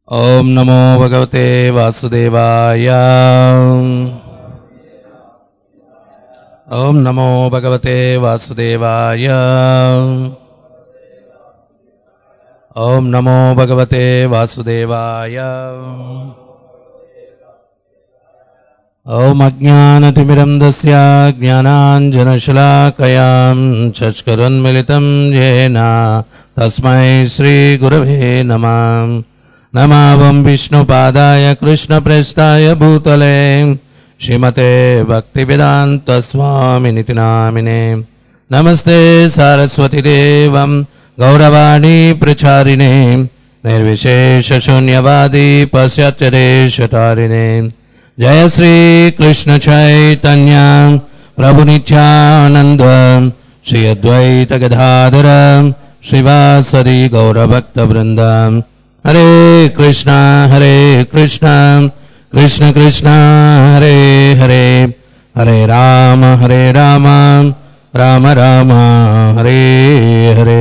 ॐ नमो भगवते वासुदेवाय ॐ नमो भगवते वासुदेवाय ॐ नमो भगवते वासुदेवाय ॐ अज्ञानतिमिरन्दस्य ज्ञानाञ्जनशलाकयां चष्करुन्मिलितं येन तस्मै श्रीगुरवे नमः नमावं विष्णुपादाय कृष्णप्रेष्ठाय भूतले श्रीमते भक्तिवेदान्तस्वामिनिति नामिने नमस्ते सारस्वतीदेवं गौरवाणी प्रचारिणे निर्विशेषशून्यवादी पश्चाच्चरेशतारिणे जय श्रीकृष्ण चैतन्य प्रभुनित्यानन्द श्री अद्वैत गदाधर श्रीवासदि गौरभक्तवृन्द हरे कृष्ण हरे कृष्ण कृष्ण कृष्ण हरे हरे हरे राम हरे राम రామ రామ హరే హరే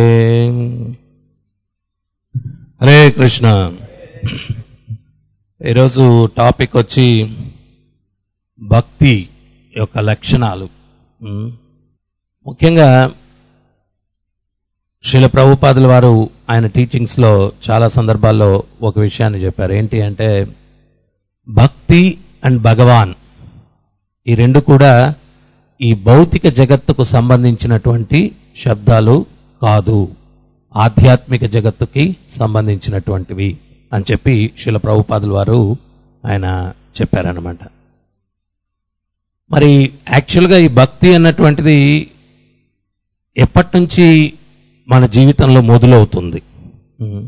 హరే కృష్ణ ఈరోజు టాపిక్ వచ్చి భక్తి యొక్క లక్షణాలు ఉమ్. ముఖ్యంగా శ్రీల ప్రభుపాదుల వారు ఆయన టీచింగ్స్లో చాలా సందర్భాల్లో ఒక విషయాన్ని చెప్పారు ఏంటి అంటే భక్తి అండ్ భగవాన్ ఈ రెండు కూడా ఈ భౌతిక జగత్తుకు సంబంధించినటువంటి శబ్దాలు కాదు ఆధ్యాత్మిక జగత్తుకి సంబంధించినటువంటివి అని చెప్పి శిల ప్రభుపాదుల వారు ఆయన చెప్పారనమాట మరి యాక్చువల్గా ఈ భక్తి అన్నటువంటిది ఎప్పటి నుంచి మన జీవితంలో మొదలవుతుంది ఉమ్.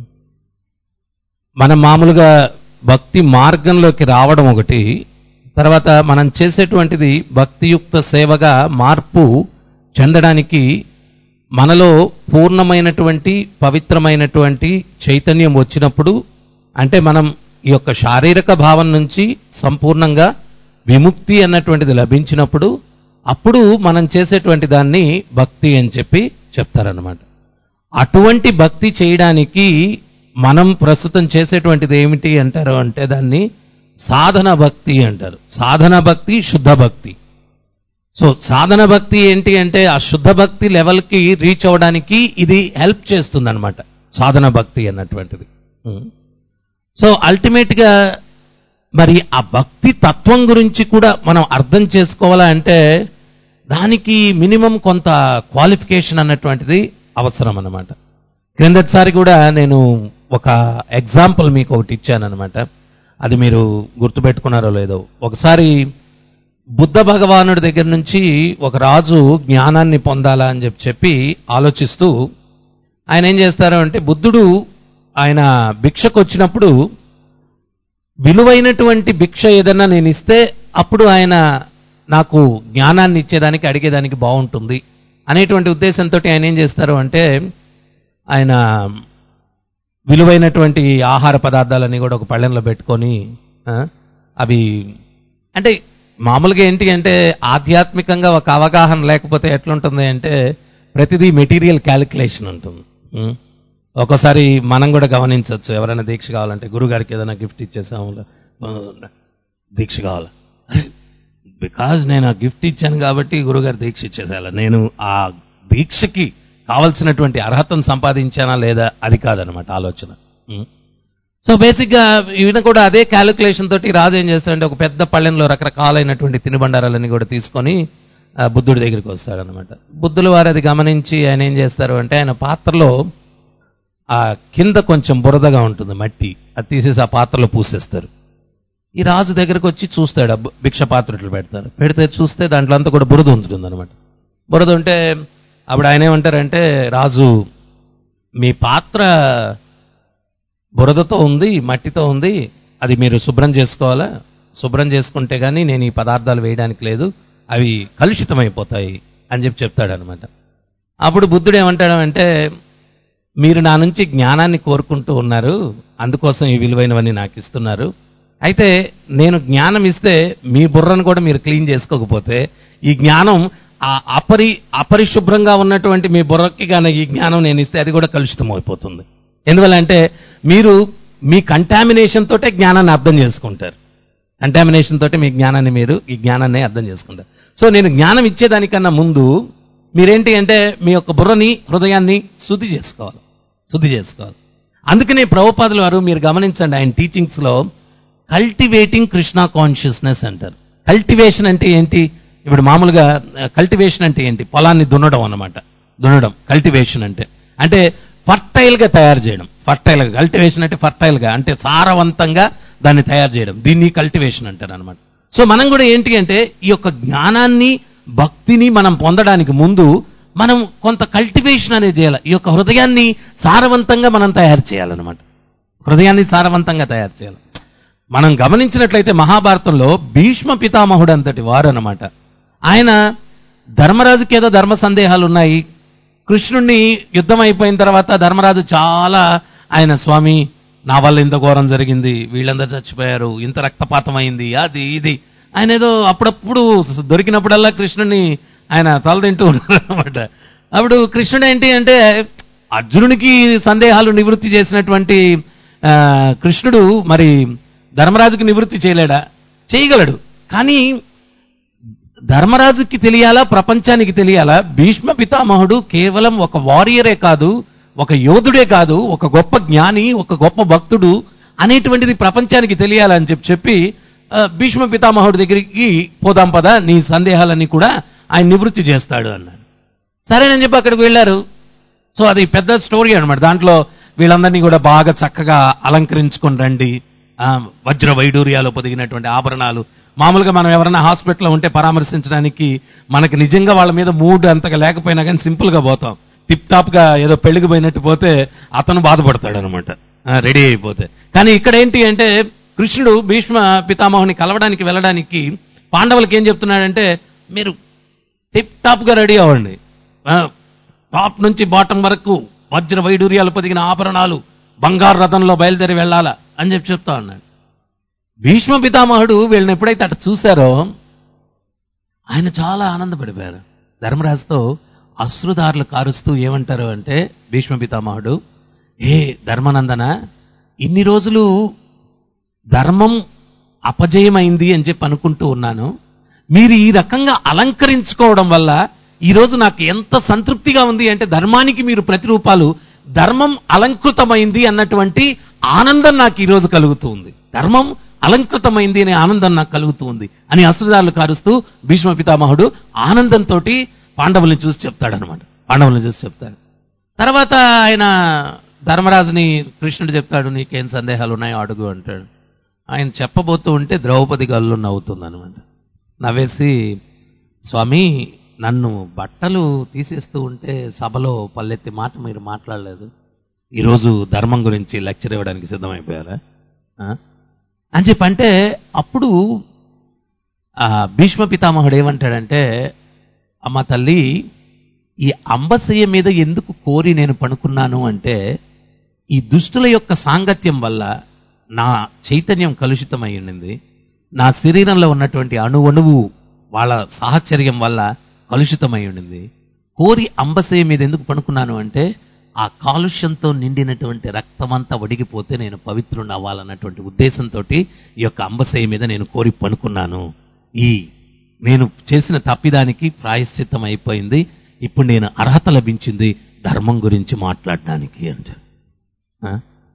మనం మామూలుగా భక్తి మార్గంలోకి రావడం ఒకటి తర్వాత మనం చేసేటువంటిది భక్తియుక్త సేవగా మార్పు చెందడానికి మనలో పూర్ణమైనటువంటి పవిత్రమైనటువంటి చైతన్యం వచ్చినప్పుడు అంటే మనం ఈ యొక్క శారీరక భావం నుంచి సంపూర్ణంగా విముక్తి అన్నటువంటిది లభించినప్పుడు అప్పుడు మనం చేసేటువంటి దాన్ని భక్తి అని చెప్పి చెప్తారన్నమాట అటువంటి భక్తి చేయడానికి మనం ప్రస్తుతం చేసేటువంటిది ఏమిటి అంటారు అంటే దాన్ని సాధన భక్తి అంటారు సాధన భక్తి శుద్ధ భక్తి సో సాధన భక్తి ఏంటి అంటే ఆ శుద్ధ భక్తి లెవెల్కి రీచ్ అవ్వడానికి ఇది హెల్ప్ చేస్తుంది అనమాట సాధన భక్తి అన్నటువంటిది ఉం. సో అల్టిమేట్గా మరి ఆ భక్తి తత్వం గురించి కూడా మనం అర్థం చేసుకోవాలా అంటే దానికి మినిమం కొంత క్వాలిఫికేషన్ అన్నటువంటిది అవసరం అన్నమాట క్రిందటిసారి కూడా నేను ఒక ఎగ్జాంపుల్ మీకు ఒకటి ఇచ్చానన్నమాట అది మీరు గుర్తుపెట్టుకున్నారో లేదో ఒకసారి బుద్ధ భగవానుడి దగ్గర నుంచి ఒక రాజు జ్ఞానాన్ని పొందాలా అని చెప్పి చెప్పి ఆలోచిస్తూ ఆయన ఏం చేస్తారు అంటే బుద్ధుడు ఆయన భిక్షకు వచ్చినప్పుడు విలువైనటువంటి భిక్ష ఏదన్నా నేను ఇస్తే అప్పుడు ఆయన నాకు జ్ఞానాన్ని ఇచ్చేదానికి అడిగేదానికి బాగుంటుంది అనేటువంటి ఉద్దేశంతో ఆయన ఏం చేస్తారు అంటే ఆయన విలువైనటువంటి ఆహార పదార్థాలన్నీ కూడా ఒక పళ్ళెంలో పెట్టుకొని ఆ, అవి అంటే మామూలుగా ఏంటి అంటే ఆధ్యాత్మికంగా ఒక అవగాహన లేకపోతే ఎట్లుంటుంది అంటే ప్రతిదీ మెటీరియల్ క్యాలిక్యులేషన్ ఉంటుంది ఉం. ఒక్కోసారి మనం కూడా గమనించవచ్చు ఎవరైనా దీక్ష కావాలంటే గురుగారికి ఏదైనా గిఫ్ట్ ఇచ్చేసాము ఆ, దీక్ష కావాలి బికాజ్ నేను ఆ గిఫ్ట్ ఇచ్చాను కాబట్టి గురుగారు దీక్ష ఇచ్చేసేయాలి నేను ఆ దీక్షకి కావలసినటువంటి అర్హతను సంపాదించానా లేదా అది కాదనమాట ఆలోచన ఉం. సో బేసిక్గా ఈయన కూడా అదే క్యాలిక్యులేషన్ తోటి రాజు ఏం చేస్తాడంటే ఒక పెద్ద పళ్ళెంలో రకరకాలైనటువంటి తినుబండారాలన్నీ కూడా తీసుకొని ఆ, బుద్ధుడి దగ్గరికి వస్తాడనమాట బుద్ధుల వారు అది గమనించి ఆయన ఏం చేస్తారు అంటే ఆయన పాత్రలో ఆ కింద కొంచెం బురదగా ఉంటుంది మట్టి అది తీసేసి ఆ పాత్రలో పూసేస్తారు ఈ రాజు దగ్గరకు వచ్చి చూస్తాడు ఆ బు- భిక్ష పాత్ర ఇట్లా పెడతారు పెడితే చూస్తే దాంట్లో అంతా కూడా బురద ఉంటుంది అనమాట బురద ఉంటే అప్పుడు ఆయన ఏమంటారంటే రాజు మీ పాత్ర బురదతో ఉంది మట్టితో ఉంది అది మీరు శుభ్రం చేసుకోవాలా శుభ్రం చేసుకుంటే కానీ నేను ఈ పదార్థాలు వేయడానికి లేదు అవి కలుషితమైపోతాయి అని చెప్పి చెప్తాడనమాట అప్పుడు బుద్ధుడు ఏమంటాడు అంటే మీరు నా నుంచి జ్ఞానాన్ని కోరుకుంటూ ఉన్నారు అందుకోసం ఈ విలువైనవన్నీ నాకు ఇస్తున్నారు అయితే నేను జ్ఞానం ఇస్తే మీ బుర్రను కూడా మీరు క్లీన్ చేసుకోకపోతే ఈ జ్ఞానం ఆ అపరి అపరిశుభ్రంగా ఉన్నటువంటి మీ బుర్రకి గాన ఈ జ్ఞానం నేను ఇస్తే అది కూడా కలుషితం అయిపోతుంది ఎందువల్ల అంటే మీరు మీ కంటామినేషన్ తోటే జ్ఞానాన్ని అర్థం చేసుకుంటారు కంటామినేషన్ తోటే మీ జ్ఞానాన్ని మీరు ఈ జ్ఞానాన్ని అర్థం చేసుకుంటారు సో నేను జ్ఞానం ఇచ్చేదానికన్నా ముందు మీరేంటి అంటే మీ యొక్క బుర్రని హృదయాన్ని శుద్ధి చేసుకోవాలి శుద్ధి చేసుకోవాలి అందుకనే ప్రభుపాదులు వారు మీరు గమనించండి ఆయన టీచింగ్స్ లో కల్టివేటింగ్ కృష్ణ కాన్షియస్నెస్ అంటారు కల్టివేషన్ అంటే ఏంటి ఇప్పుడు మామూలుగా కల్టివేషన్ అంటే ఏంటి పొలాన్ని దున్నడం అన్నమాట దున్నడం కల్టివేషన్ అంటే అంటే ఫర్టైల్ గా తయారు చేయడం ఫర్టైల్ గా కల్టివేషన్ అంటే ఫర్టైల్ గా అంటే సారవంతంగా దాన్ని తయారు చేయడం దీన్ని కల్టివేషన్ అంటారు అనమాట సో మనం కూడా ఏంటి అంటే ఈ యొక్క జ్ఞానాన్ని భక్తిని మనం పొందడానికి ముందు మనం కొంత కల్టివేషన్ అనేది చేయాలి ఈ యొక్క హృదయాన్ని సారవంతంగా మనం తయారు చేయాలన్నమాట హృదయాన్ని సారవంతంగా తయారు చేయాలి మనం గమనించినట్లయితే మహాభారతంలో భీష్మ పితామహుడు అంతటి వారు అన్నమాట ఆయన ధర్మరాజుకి ఏదో ధర్మ సందేహాలు ఉన్నాయి కృష్ణుణ్ణి యుద్ధం అయిపోయిన తర్వాత ధర్మరాజు చాలా ఆయన స్వామి నా వల్ల ఇంత ఘోరం జరిగింది వీళ్ళందరూ చచ్చిపోయారు ఇంత రక్తపాతం అయింది అది ఇది ఆయన ఏదో అప్పుడప్పుడు దొరికినప్పుడల్లా కృష్ణుని ఆయన తలదింటూ ఉన్నారు అనమాట అప్పుడు కృష్ణుడు ఏంటి అంటే అర్జునుడికి సందేహాలు నివృత్తి చేసినటువంటి ఆ, కృష్ణుడు మరి ధర్మరాజుకి నివృత్తి చేయలేడా చేయగలడు కానీ ధర్మరాజుకి తెలియాలా ప్రపంచానికి తెలియాలా భీష్మ పితామహుడు కేవలం ఒక వారియరే కాదు ఒక యోధుడే కాదు ఒక గొప్ప జ్ఞాని ఒక గొప్ప భక్తుడు అనేటువంటిది ప్రపంచానికి తెలియాలని చెప్పి చెప్పి ఆ, భీష్మ పితామహుడి దగ్గరికి పోదాం పద నీ సందేహాలన్నీ కూడా ఆయన నివృత్తి చేస్తాడు అన్నాడు సరేనని చెప్పి అక్కడికి వెళ్ళారు సో అది పెద్ద స్టోరీ అన్నమాట దాంట్లో వీళ్ళందరినీ కూడా బాగా చక్కగా అలంకరించుకొని రండి ఆ, వజ్ర వైడూర్యాలు పొదిగినటువంటి ఆభరణాలు మామూలుగా మనం ఎవరైనా హాస్పిటల్లో ఉంటే పరామర్శించడానికి మనకి నిజంగా వాళ్ళ మీద మూడ్ అంతగా లేకపోయినా కానీ సింపుల్ గా పోతాం టిప్ టాప్ గా ఏదో పెళ్లికి పోయినట్టు పోతే అతను బాధపడతాడు అనమాట రెడీ అయిపోతే కానీ ఇక్కడ ఏంటి అంటే కృష్ణుడు భీష్మ పితామహుని కలవడానికి వెళ్ళడానికి పాండవులకి ఏం చెప్తున్నాడంటే మీరు టిప్ టాప్ గా రెడీ అవ్వండి ఆ, టాప్ నుంచి బాటం వరకు వజ్ర వైడూర్యాలు పొదిగిన ఆభరణాలు బంగారు రథంలో బయలుదేరి వెళ్ళాలా అని చెప్పి చెప్తా ఉన్నాడు భీష్మ పితామహుడు వీళ్ళని ఎప్పుడైతే అటు చూశారో ఆయన చాలా ఆనందపడిపోయారు ధర్మరాజుతో అశ్రుదారులు కారుస్తూ ఏమంటారు అంటే భీష్మ పితామహుడు ఏ ధర్మనందన ఇన్ని రోజులు ధర్మం అపజయమైంది అని చెప్పి అనుకుంటూ ఉన్నాను మీరు ఈ రకంగా అలంకరించుకోవడం వల్ల ఈ రోజు నాకు ఎంత సంతృప్తిగా ఉంది అంటే ధర్మానికి మీరు ప్రతిరూపాలు ధర్మం అలంకృతమైంది అన్నటువంటి ఆనందం నాకు ఈ రోజు కలుగుతూ ఉంది ధర్మం అలంకృతమైంది అనే ఆనందం నాకు కలుగుతూ ఉంది అని అశ్రుదారులు కారుస్తూ భీష్మ పితామహుడు ఆనందంతో పాండవుల్ని చూసి చెప్తాడు అనమాట పాండవుల్ని చూసి చెప్తాడు తర్వాత ఆయన ధర్మరాజుని కృష్ణుడు చెప్తాడు నీకేం సందేహాలు ఉన్నాయో అడుగు అంటాడు ఆయన చెప్పబోతూ ఉంటే ద్రౌపది గల్లు నవ్వుతుంది అనమాట నవ్వేసి స్వామి నన్ను బట్టలు తీసేస్తూ ఉంటే సభలో పల్లెత్తి మాట మీరు మాట్లాడలేదు ఈరోజు ధర్మం గురించి లెక్చర్ ఇవ్వడానికి సిద్ధమైపోయారా ఆ? అని చెప్పి అంటే అప్పుడు ఆ భీష్మ పితామహుడు ఏమంటాడంటే అమ్మ తల్లి ఈ అంబశయ్య మీద ఎందుకు కోరి నేను పడుకున్నాను అంటే ఈ దుష్టుల యొక్క సాంగత్యం వల్ల నా చైతన్యం కలుషితమై ఉండింది నా శరీరంలో ఉన్నటువంటి అణువణువు వాళ్ళ సాహచర్యం వల్ల కలుషితమై ఉండింది కోరి అంబశయ్య మీద ఎందుకు పడుకున్నాను అంటే ఆ కాలుష్యంతో నిండినటువంటి రక్తమంతా ఒడిగిపోతే నేను పవిత్రుని అవ్వాలన్నటువంటి ఉద్దేశంతో ఈ యొక్క అంబశయ్య మీద నేను కోరి పనుకున్నాను ఈ నేను చేసిన తప్పిదానికి ప్రాయశ్చిత్తం అయిపోయింది ఇప్పుడు నేను అర్హత లభించింది ధర్మం గురించి మాట్లాడడానికి అంటే ఆ?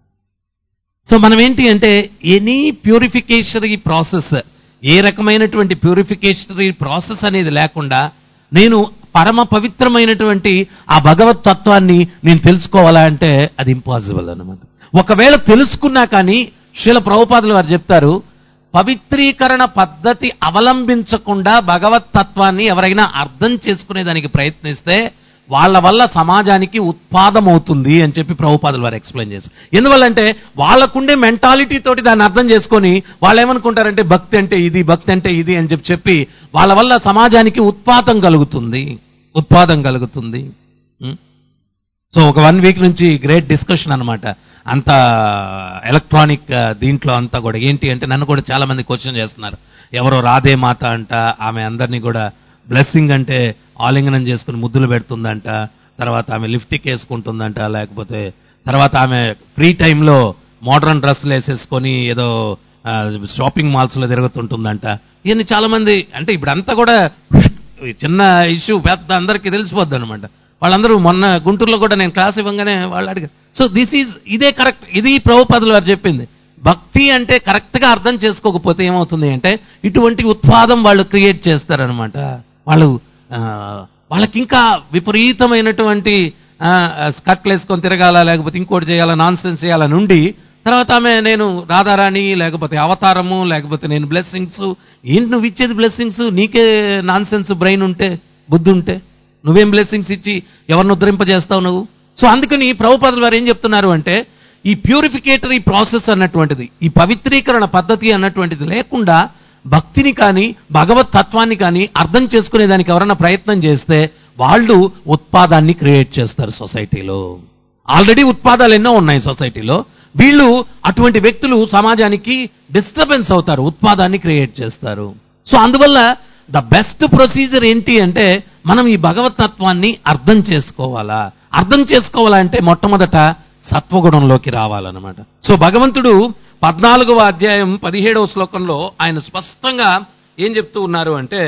సో మనం ఏంటి అంటే ఎనీ ప్యూరిఫికేషనరీ ప్రాసెస్ ఏ రకమైనటువంటి ప్యూరిఫికేషనరీ ప్రాసెస్ అనేది లేకుండా నేను పరమ పవిత్రమైనటువంటి ఆ భగవత్ తత్వాన్ని నేను తెలుసుకోవాలా అంటే అది ఇంపాసిబుల్ అన్నమాట ఒకవేళ తెలుసుకున్నా కానీ శీల ప్రభుపాదులు వారు చెప్తారు పవిత్రీకరణ పద్ధతి అవలంబించకుండా భగవత్ తత్వాన్ని ఎవరైనా అర్థం చేసుకునే దానికి ప్రయత్నిస్తే వాళ్ళ వల్ల సమాజానికి ఉత్పాదం అవుతుంది అని చెప్పి ప్రభుపాదులు వారు ఎక్స్ప్లెయిన్ చేశారు ఎందువల్లంటే వాళ్ళకుండే మెంటాలిటీ తోటి దాన్ని అర్థం చేసుకొని వాళ్ళు ఏమనుకుంటారంటే భక్తి అంటే ఇది భక్తి అంటే ఇది అని చెప్పి చెప్పి వాళ్ళ వల్ల సమాజానికి ఉత్పాదం కలుగుతుంది ఉత్పాదం కలుగుతుంది ఉం? సో ఒక వన్ వీక్ నుంచి గ్రేట్ డిస్కషన్ అన్నమాట అంత ఎలక్ట్రానిక్ ఆ, దీంట్లో అంతా కూడా ఏంటి అంటే నన్ను కూడా చాలా మంది క్వశ్చన్ చేస్తున్నారు ఎవరో రాధే మాత అంట ఆమె అందరినీ కూడా బ్లెస్సింగ్ అంటే ఆలింగనం చేసుకుని ముద్దులు పెడుతుందంట తర్వాత ఆమె లిఫ్టిక్ వేసుకుంటుందంట లేకపోతే తర్వాత ఆమె ఫ్రీ టైంలో మోడర్న్ డ్రెస్సులు వేసేసుకొని ఏదో ఆ, షాపింగ్ మాల్స్ లో తిరుగుతుంటుందంట ఇవన్నీ చాలా మంది అంటే ఇప్పుడు అంతా కూడా చిన్న ఇష్యూ పెద్ద అందరికీ తెలిసిపోద్ది అనమాట వాళ్ళందరూ మొన్న గుంటూరులో కూడా నేను క్లాస్ ఇవ్వగానే వాళ్ళు అడిగారు సో దిస్ ఈజ్ ఇదే కరెక్ట్ ఇది ప్రభుపదులు వారు చెప్పింది భక్తి అంటే కరెక్ట్ గా అర్థం చేసుకోకపోతే ఏమవుతుంది అంటే ఇటువంటి ఉత్పాదం వాళ్ళు క్రియేట్ చేస్తారనమాట వాళ్ళు ఆ, వాళ్ళకి ఇంకా విపరీతమైనటువంటి ఆ, స్కర్ట్లు వేసుకొని తిరగాల లేకపోతే ఇంకోటి చేయాలా నాన్ సెన్స్ చేయాల నుండి తర్వాత ఆమె నేను రాధారాణి లేకపోతే అవతారము లేకపోతే నేను బ్లెస్సింగ్స్ ఏంటి నువ్వు ఇచ్చేది బ్లెస్సింగ్స్ నీకే నాన్ సెన్స్ బ్రెయిన్ ఉంటే బుద్ధి ఉంటే నువ్వేం బ్లెస్సింగ్స్ ఇచ్చి ఎవరిని ఉద్ధరింపజేస్తావు నువ్వు సో అందుకని ప్రభుపదులు వారు ఏం చెప్తున్నారు అంటే ఈ ప్యూరిఫికేటరీ ప్రాసెస్ అన్నటువంటిది ఈ పవిత్రీకరణ పద్ధతి అన్నటువంటిది లేకుండా భక్తిని కానీ భగవత్ తత్వాన్ని కానీ అర్థం చేసుకునేదానికి ఎవరైనా ప్రయత్నం చేస్తే వాళ్ళు ఉత్పాదాన్ని క్రియేట్ చేస్తారు సొసైటీలో ఆల్రెడీ ఉత్పాదాలు ఎన్నో ఉన్నాయి సొసైటీలో వీళ్ళు అటువంటి వ్యక్తులు సమాజానికి డిస్టర్బెన్స్ అవుతారు ఉత్పాదాన్ని క్రియేట్ చేస్తారు సో అందువల్ల ద బెస్ట్ ప్రొసీజర్ ఏంటి అంటే మనం ఈ భగవత్ తత్వాన్ని అర్థం చేసుకోవాలా అర్థం చేసుకోవాలంటే మొట్టమొదట సత్వగుణంలోకి రావాలన్నమాట సో భగవంతుడు పద్నాలుగవ అధ్యాయం పదిహేడవ శ్లోకంలో ఆయన స్పష్టంగా ఏం చెప్తూ ఉన్నారు అంటే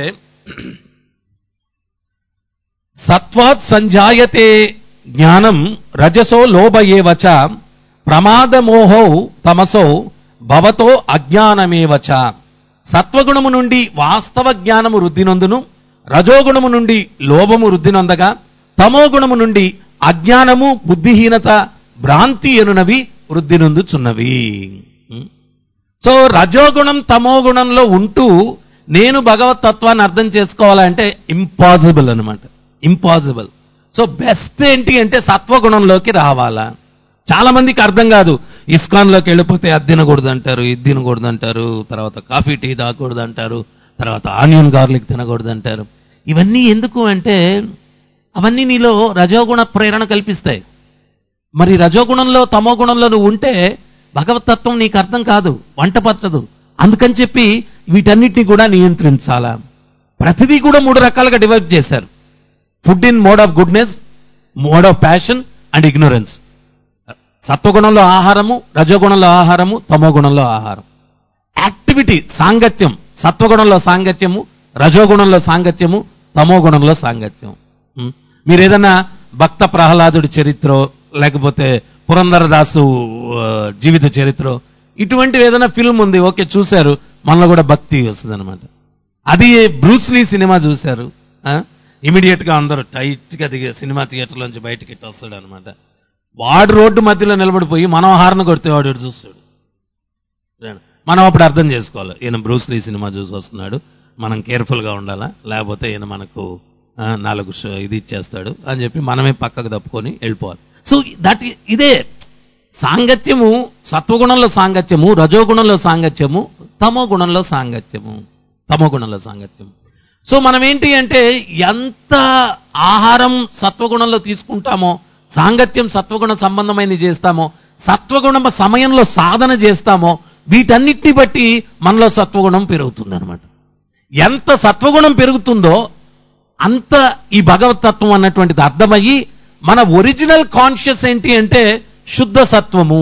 సత్వాత్ సంజాయతే జ్ఞానం రజసో లోభ ఏవచ ప్రమాదమోహౌ తమసో భవతో అజ్ఞానమేవచ సత్వగుణము నుండి వాస్తవ జ్ఞానము వృద్ధి నొందును రజోగుణము నుండి లోభము వృద్ధి నొందగా తమోగుణము నుండి అజ్ఞానము బుద్ధిహీనత భ్రాంతి ఎనునవి వృద్ధి నొందుచున్నవి ఉం? సో రజోగుణం తమోగుణంలో ఉంటూ నేను భగవత్ తత్వాన్ని అర్థం చేసుకోవాలంటే ఇంపాసిబుల్ అన్నమాట ఇంపాసిబుల్ సో బెస్ట్ ఏంటి అంటే సత్వగుణంలోకి రావాలా చాలా మందికి అర్థం కాదు ఇస్కాన్లోకి వెళ్ళిపోతే అది తినకూడదు అంటారు ఇది తినకూడదు అంటారు తర్వాత కాఫీ టీ తాగకూడదు అంటారు తర్వాత ఆనియన్ గార్లిక్ తినకూడదు అంటారు ఇవన్నీ ఎందుకు అంటే అవన్నీ నీలో రజోగుణ ప్రేరణ కల్పిస్తాయి మరి రజోగుణంలో తమో గుణంలో నువ్వు ఉంటే భగవతత్వం నీకు అర్థం కాదు వంట పట్టదు అందుకని చెప్పి వీటన్నిటిని కూడా నియంత్రించాలా ప్రతిదీ కూడా మూడు రకాలుగా డివైడ్ చేశారు food in mode of goodness mode of passion and ignorance సత్వగుణంలో ఆహారము రజోగుణంలో ఆహారము తమో గుణంలో ఆహారం యాక్టివిటీ సాంగత్యం సత్వగుణంలో సాంగత్యము రజోగుణంలో సాంగత్యము తమో గుణంలో సాంగత్యం ఉం? మీరు ఏదైనా భక్త ప్రహ్లాదుడి చరిత్ర లేకపోతే పురంధరదాసు ఆ, జీవిత చరిత్ర ఇటువంటివి ఏదైనా ఫిల్మ్ ఉంది ఓకే చూశారు మనలో కూడా భక్తి వస్తుంది అనమాట అది బ్రూస్లీ సినిమా చూశారు ఇమీడియట్ గా అందరూ టైట్ గా దిగే సినిమా థియేటర్ నుంచి బయటకి ఇట్టు వస్తాడు అనమాట వాడు రోడ్డు మధ్యలో నిలబడిపోయి మనం హార్న్ కొడితే వాడు ఇటు చూస్తాడు మనం అప్పుడు అర్థం చేసుకోవాలి ఈయన బ్రూస్లీ సినిమా చూసి వస్తున్నాడు మనం కేర్ఫుల్ గా ఉండాలా లేకపోతే ఈయన మనకు ఆ, నాలుగు ష- ఇది ఇచ్చేస్తాడు అని చెప్పి మనమే పక్కకు తప్పుకొని వెళ్ళిపోవాలి సో దట్ ఇదే సాంగత్యము సత్వగుణంలో సాంగత్యము రజోగుణంలో సాంగత్యము తమో గుణంలో సాంగత్యము తమో గుణంలో సాంగత్యము సో మనం ఏంటి అంటే ఎంత ఆహారం సత్వగుణంలో తీసుకుంటామో సాంగత్యం సత్వగుణ సంబంధమైనది చేస్తామో సత్వగుణ సమయంలో సాధన చేస్తామో వీటన్నిటిని బట్టి మనలో సత్వగుణం పెరుగుతుంది అనమాట ఎంత సత్వగుణం పెరుగుతుందో అంత ఈ భగవతత్వం అన్నటువంటిది అర్థమయ్యి మన ఒరిజినల్ కాన్షియస్ ఏంటి అంటే శుద్ధ సత్వము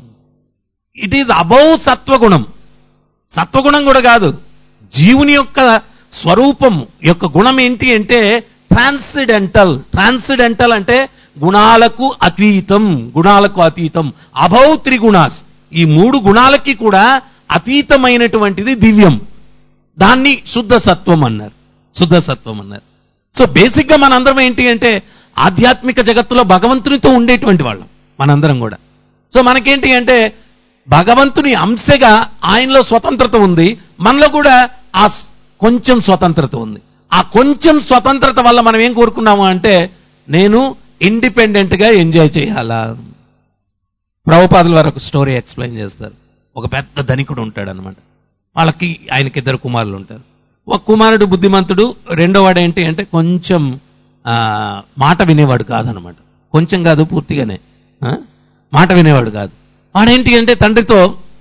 ఇట్ ఈజ్ అబౌవ్ సత్వగుణం సత్వగుణం కూడా కాదు జీవుని యొక్క స్వరూపం యొక్క గుణం ఏంటి అంటే ట్రాన్సిడెంటల్ ట్రాన్సిడెంటల్ అంటే గుణాలకు అతీతం గుణాలకు అతీతం అభౌ త్రిగుణాస్ ఈ మూడు గుణాలకి కూడా అతీతమైనటువంటిది దివ్యం దాన్ని శుద్ధ సత్వం అన్నారు శుద్ధ సత్వం అన్నారు సో బేసిక్ గా మనందరం ఏంటి అంటే ఆధ్యాత్మిక జగత్తులో భగవంతునితో ఉండేటువంటి వాళ్ళం మనందరం కూడా సో మనకేంటి అంటే భగవంతుని అంశగా ఆయనలో స్వతంత్రత ఉంది మనలో కూడా ఆ స్- కొంచెం స్వతంత్రత ఉంది ఆ కొంచెం స్వతంత్రత వల్ల మనం ఏం కోరుకున్నాము అంటే నేను ఇండిపెండెంట్ గా ఎంజాయ్ చేయాలా ప్రభుపాదుల వారు ఒక స్టోరీ ఎక్స్ప్లెయిన్ చేస్తారు ఒక పెద్ద ధనికుడు ఉంటాడు అనమాట వాళ్ళకి ఆయనకి ఇద్దరు కుమారులు ఉంటారు ఒక కుమారుడు బుద్ధిమంతుడు రెండో వాడు ఏంటి అంటే కొంచెం ఆ, మాట వినేవాడు కాదనమాట కొంచెం కాదు పూర్తిగానే ఆ, మాట వినేవాడు కాదు వాడేంటి అంటే తండ్రితో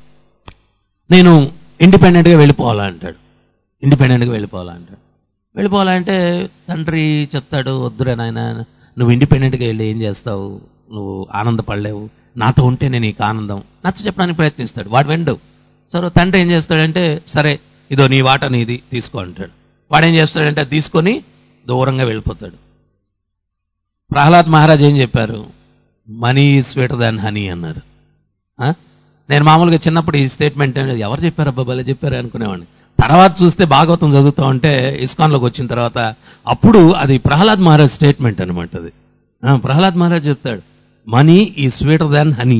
నేను ఇండిపెండెంట్గా వెళ్ళిపోవాలా అంటాడు ఇండిపెండెంట్గా వెళ్ళిపోవాలా అంటాడు వెళ్ళిపోవాలంటే తండ్రి చెప్తాడు వద్దురా నాయన నువ్వు ఇండిపెండెంట్గా వెళ్ళి ఏం చేస్తావు నువ్వు ఆనందపడలేవు నాతో ఉంటేనే నీకు ఆనందం నచ్చ చెప్పడానికి ప్రయత్నిస్తాడు వాడు వెండు సరే తండ్రి ఏం చేస్తాడంటే సరే ఇదో నీ వాట నీది తీసుకో అంటాడు వాడు ఏం చేస్తాడంటే అది తీసుకొని దూరంగా వెళ్ళిపోతాడు ప్రహ్లాద్ మహారాజ్ ఏం చెప్పారు money is sweeter than honey అన్నారు ఆ? నేను మామూలుగా చిన్నప్పుడు ఈ స్టేట్మెంట్ ఎవరు చెప్పారు అబ్బా భలే చెప్పారు అనుకునేవాడిని తర్వాత చూస్తే భాగవతం చదువుతా ఉంటే ఇస్కాన్లోకి వచ్చిన తర్వాత అప్పుడు అది ప్రహ్లాద్ మహారాజ్ స్టేట్మెంట్ అనమాట అది ఆ, ప్రహ్లాద్ మహారాజ్ చెప్తాడు మనీ ఈ స్వీటర్ దాన్ హనీ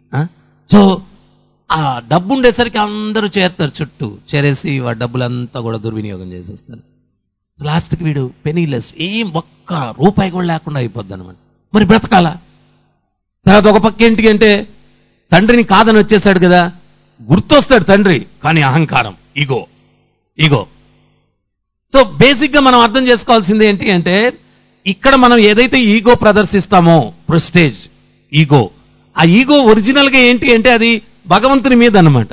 సో ఆ డబ్బు ఉండేసరికి అందరూ చేస్తారు చుట్టూ చేరేసి ఆ డబ్బులంతా కూడా దుర్వినియోగం చేసేస్తారు లాస్ట్కి వీడు పెనీలెస్ ఏం ఒక్క రూపాయి కూడా లేకుండా అయిపోద్ది అనమాట మరి బ్రతకాలా తర్వాత ఒక పక్క ఏంటి అంటే తండ్రిని కాదని వచ్చేసాడు కదా గుర్తొస్తాడు తండ్రి కానీ అహంకారం ఈగో ఈగో సో బేసిక్గా మనం అర్థం చేసుకోవాల్సింది ఏంటి అంటే ఇక్కడ మనం ఏదైతే ఈగో ప్రదర్శిస్తామో ప్రెస్టేజ్ ఈగో ఆ ఈగో ఒరిజినల్గా ఏంటి అంటే అది భగవంతుని మీద అన్నమాట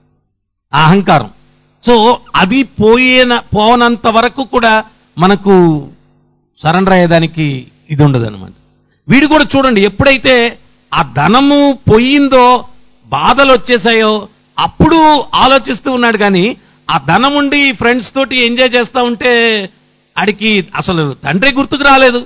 ఆ అహంకారం సో అది పోయేన పోనంత వరకు కూడా మనకు సరెండర్ అయ్యేదానికి ఇది ఉండదు అనమాట వీడు కూడా చూడండి ఎప్పుడైతే ఆ ధనము పోయిందో బాధలు వచ్చేసాయో అప్పుడు ఆలోచిస్తూ ఉన్నాడు కానీ ఆ ధనం ఉండి ఫ్రెండ్స్ తోటి ఎంజాయ్ చేస్తా ఉంటే ఆడికి అసలు తండ్రి గుర్తుకు రాలేదు